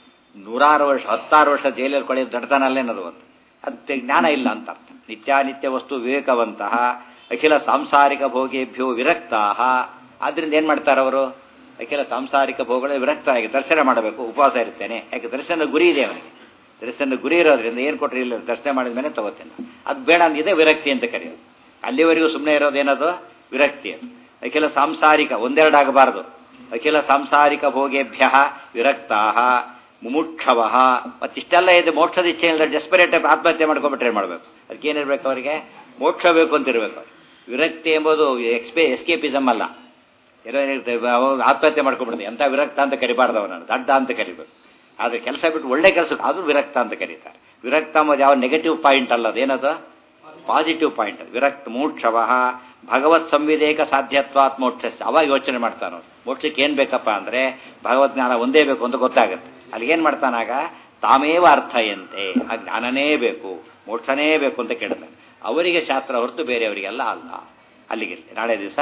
ನೂರಾರು ವರ್ಷ ಹತ್ತಾರು ವರ್ಷ ಜೈಲಲ್ಲಿ ಕೊಳೆಯೋದು ದಡ್ತಾನಲ್ಲೇನದು ಒಂದು ಅದು ಜ್ಞಾನ ಇಲ್ಲ ಅಂತ ಅರ್ಥ ನಿತ್ಯಾನಿತ್ಯ ವಸ್ತು ವಿವೇಕವಂತಹ ಅಖಿಲ ಸಾಂಸಾರಿಕ ಭೋಗೇಭ್ಯೋ ವಿರಕ್ತಾಹ ಆದ್ರಿಂದ ಏನು ಮಾಡ್ತಾರೆ ಅವರು ಅಖಿಲ ಸಾಂಸಾರಿಕ ಭೋಗಗಳೇ ವಿರಕ್ತ ಆಗಿ ದರ್ಶನ ಮಾಡಬೇಕು ಉಪವಾಸ ಇರ್ತೇನೆ ಯಾಕೆ ದರ್ಶನ ಗುರಿ ಇದೆ ಅವನಿಗೆ ದರ್ಶನ ಗುರಿ ಇರೋದ್ರಿಂದ ಏನು ಕೊಟ್ಟರೆ ಇಲ್ಲ ದರ್ಶನ ಮಾಡಿದ ಮೇಲೆ ತಗೋತೇನೆ ಅದು ಬೇಡ ಅಂತ ಇದೆ ವಿರಕ್ತಿ ಅಂತ ಕರೆಯೋದು ಅಲ್ಲಿವರೆಗೂ ಸುಮ್ಮನೆ ಇರೋದೇನದು ವಿರಕ್ತಿ ಅದು ಅಖಿಲ ಸಾಂಸಾರಿಕ ಒಂದೆರಡು ಆಗಬಾರದು ಅಖಿಲ ಸಾಂಸಾರಿಕ ಭೋಗೇಭ್ಯ ವಿರಕ್ತಾಹ ಮುಮುಕ್ಷವ ಮತ್ತಿಷ್ಟೆಲ್ಲ ಇದೆ ಮೋಕ್ಷದ ಇಚ್ಛೆ ಇಲ್ಲದೆ ಡೆಸ್ಪರೇಟ್ ಆತ್ಮಹತ್ಯೆ ಮಾಡ್ಕೊಂಡ್ಬಿಟ್ರೆ ಏನು ಮಾಡಬೇಕು ಅದಕ್ಕೆ ಏನಿರ್ಬೇಕು ಅವರಿಗೆ ಮೋಕ್ಷ ಬೇಕು ಅಂತ ಇರಬೇಕು ವಿರಕ್ತಿ ಎಂಬುದು ಎಕ್ಸ್ಪೇ ಎಸ್ಕೇಪಿಸಮ್ ಅಲ್ಲ ಏನೋ ಏನಿರ್ತದೆ ಅವನು ಆತ್ಮಹತ್ಯೆ ಮಾಡ್ಕೊಂಡ್ಬಿಡ್ತಾನೆ ಎಂಥ ವಿರಕ್ತ ಅಂತ ಕರಿಬಾರ್ದು ಅವನನ್ನು ದಡ್ಡ ಅಂತ ಕರಿಬೇಕು ಆದರೆ ಕೆಲಸ ಬಿಟ್ಟು ಒಳ್ಳೆ ಕೆಲಸಕ್ಕೆ ಅದು ವಿರಕ್ತ ಅಂತ ಕರೀತಾರೆ ವಿರಕ್ತ ಎಂಬುದು ಯಾವ ನೆಗೆಟಿವ್ ಪಾಯಿಂಟ್ ಅಲ್ಲ ಅದೇನದು ಪಾಸಿಟಿವ್ ಪಾಯಿಂಟ್ ವಿರಕ್ತ ಮೋಕ್ಷವ ಭಗವತ್ ಸಂವಿಧೇಕ ಸಾಧ್ಯತ್ವಾತ್ ಮೋಕ್ಷ ಅವಾಗ ಯೋಚನೆ ಮಾಡ್ತಾನೆ ಮೋಕ್ಷಕ್ಕೆ ಏನು ಬೇಕಪ್ಪ ಅಂದರೆ ಭಗವತ್ ಜ್ಞಾನ ಒಂದೇ ಬೇಕು ಅಂತ ಗೊತ್ತಾಗುತ್ತೆ ಅಲ್ಲಿ ಏನು ಮಾಡ್ತಾನಾಗ ತಾಮೇವ ಅರ್ಥಯಂತೆ ಆ ಜ್ಞಾನನೇ ಬೇಕು ಮೋಕ್ಷನೇ ಬೇಕು ಅಂತ ಕೇಳ್ತಾನೆ ಅವರಿಗೆ ಶಾಸ್ತ್ರ ಹೊರತು ಬೇರೆಯವರಿಗೆಲ್ಲ ಅಲ್ಲ ಅಲ್ಲಿಗೆ ನಾಳೆ ದಿವಸ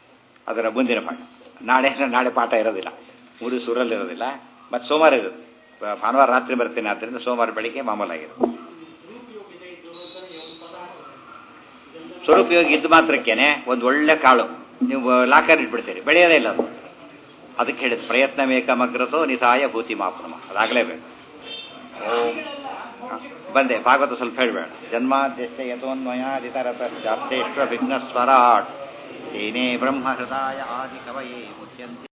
ಅದರ ಮುಂದಿನ ಪಾಠ ನಾಳೆ ನಾಳೆ ಪಾಠ ಇರೋದಿಲ್ಲ ಮೂರು ಸೂರಲ್ಲಿ ಇರೋದಿಲ್ಲ ಮತ್ತು ಸೋಮವಾರ ಇರುತ್ತೆ ಭಾನುವಾರ ರಾತ್ರಿ ಬರ್ತೀನಿ ಆದ್ದರಿಂದ ಸೋಮವಾರ ಬೆಳಿಗ್ಗೆ ಮಾಮೂಲಾಗಿರುತ್ತೆ ಸ್ವರೂಪಯೋಗಿ ಇದ್ದು ಮಾತ್ರಕ್ಕೇನೆ ಒಂದು ಒಳ್ಳೆ ಕಾಳು ನೀವು ಲಾಕರ್ ಇಟ್ಬಿಡ್ತೀರಿ ಬೆಳೆಯೋದೇ ಇಲ್ಲ ಅದು ಅದಕ್ಕೆ ಹೇಳಿದ ಪ್ರಯತ್ನ ಮೇಕಮಗ್ರತೋ ನಿಧಾಯ ಭೂತಿ ಮಾಪನಮ ಅದಾಗಲೇಬೇಕು ಓಂ ಹ. ಬಂದೆ ಭಾಗವತ ಸ್ವಲ್ಪ ಹೇಳಬೇಡ ಜನ್ಮಾದ್ಯಸ್ಯ ಯಥೋನ್ಮಯಾದಿತರತಶ್ಚಾಪ್ತೇಶ್ವ ವಿಘ್ನ ಸ್ವರಾಟ್ ತೇನೇ ಬ್ರಹ್ಮ ಹೃದಯ ಆದಿ ಕವಯೇ ಮುಚ್ಯಂತೆ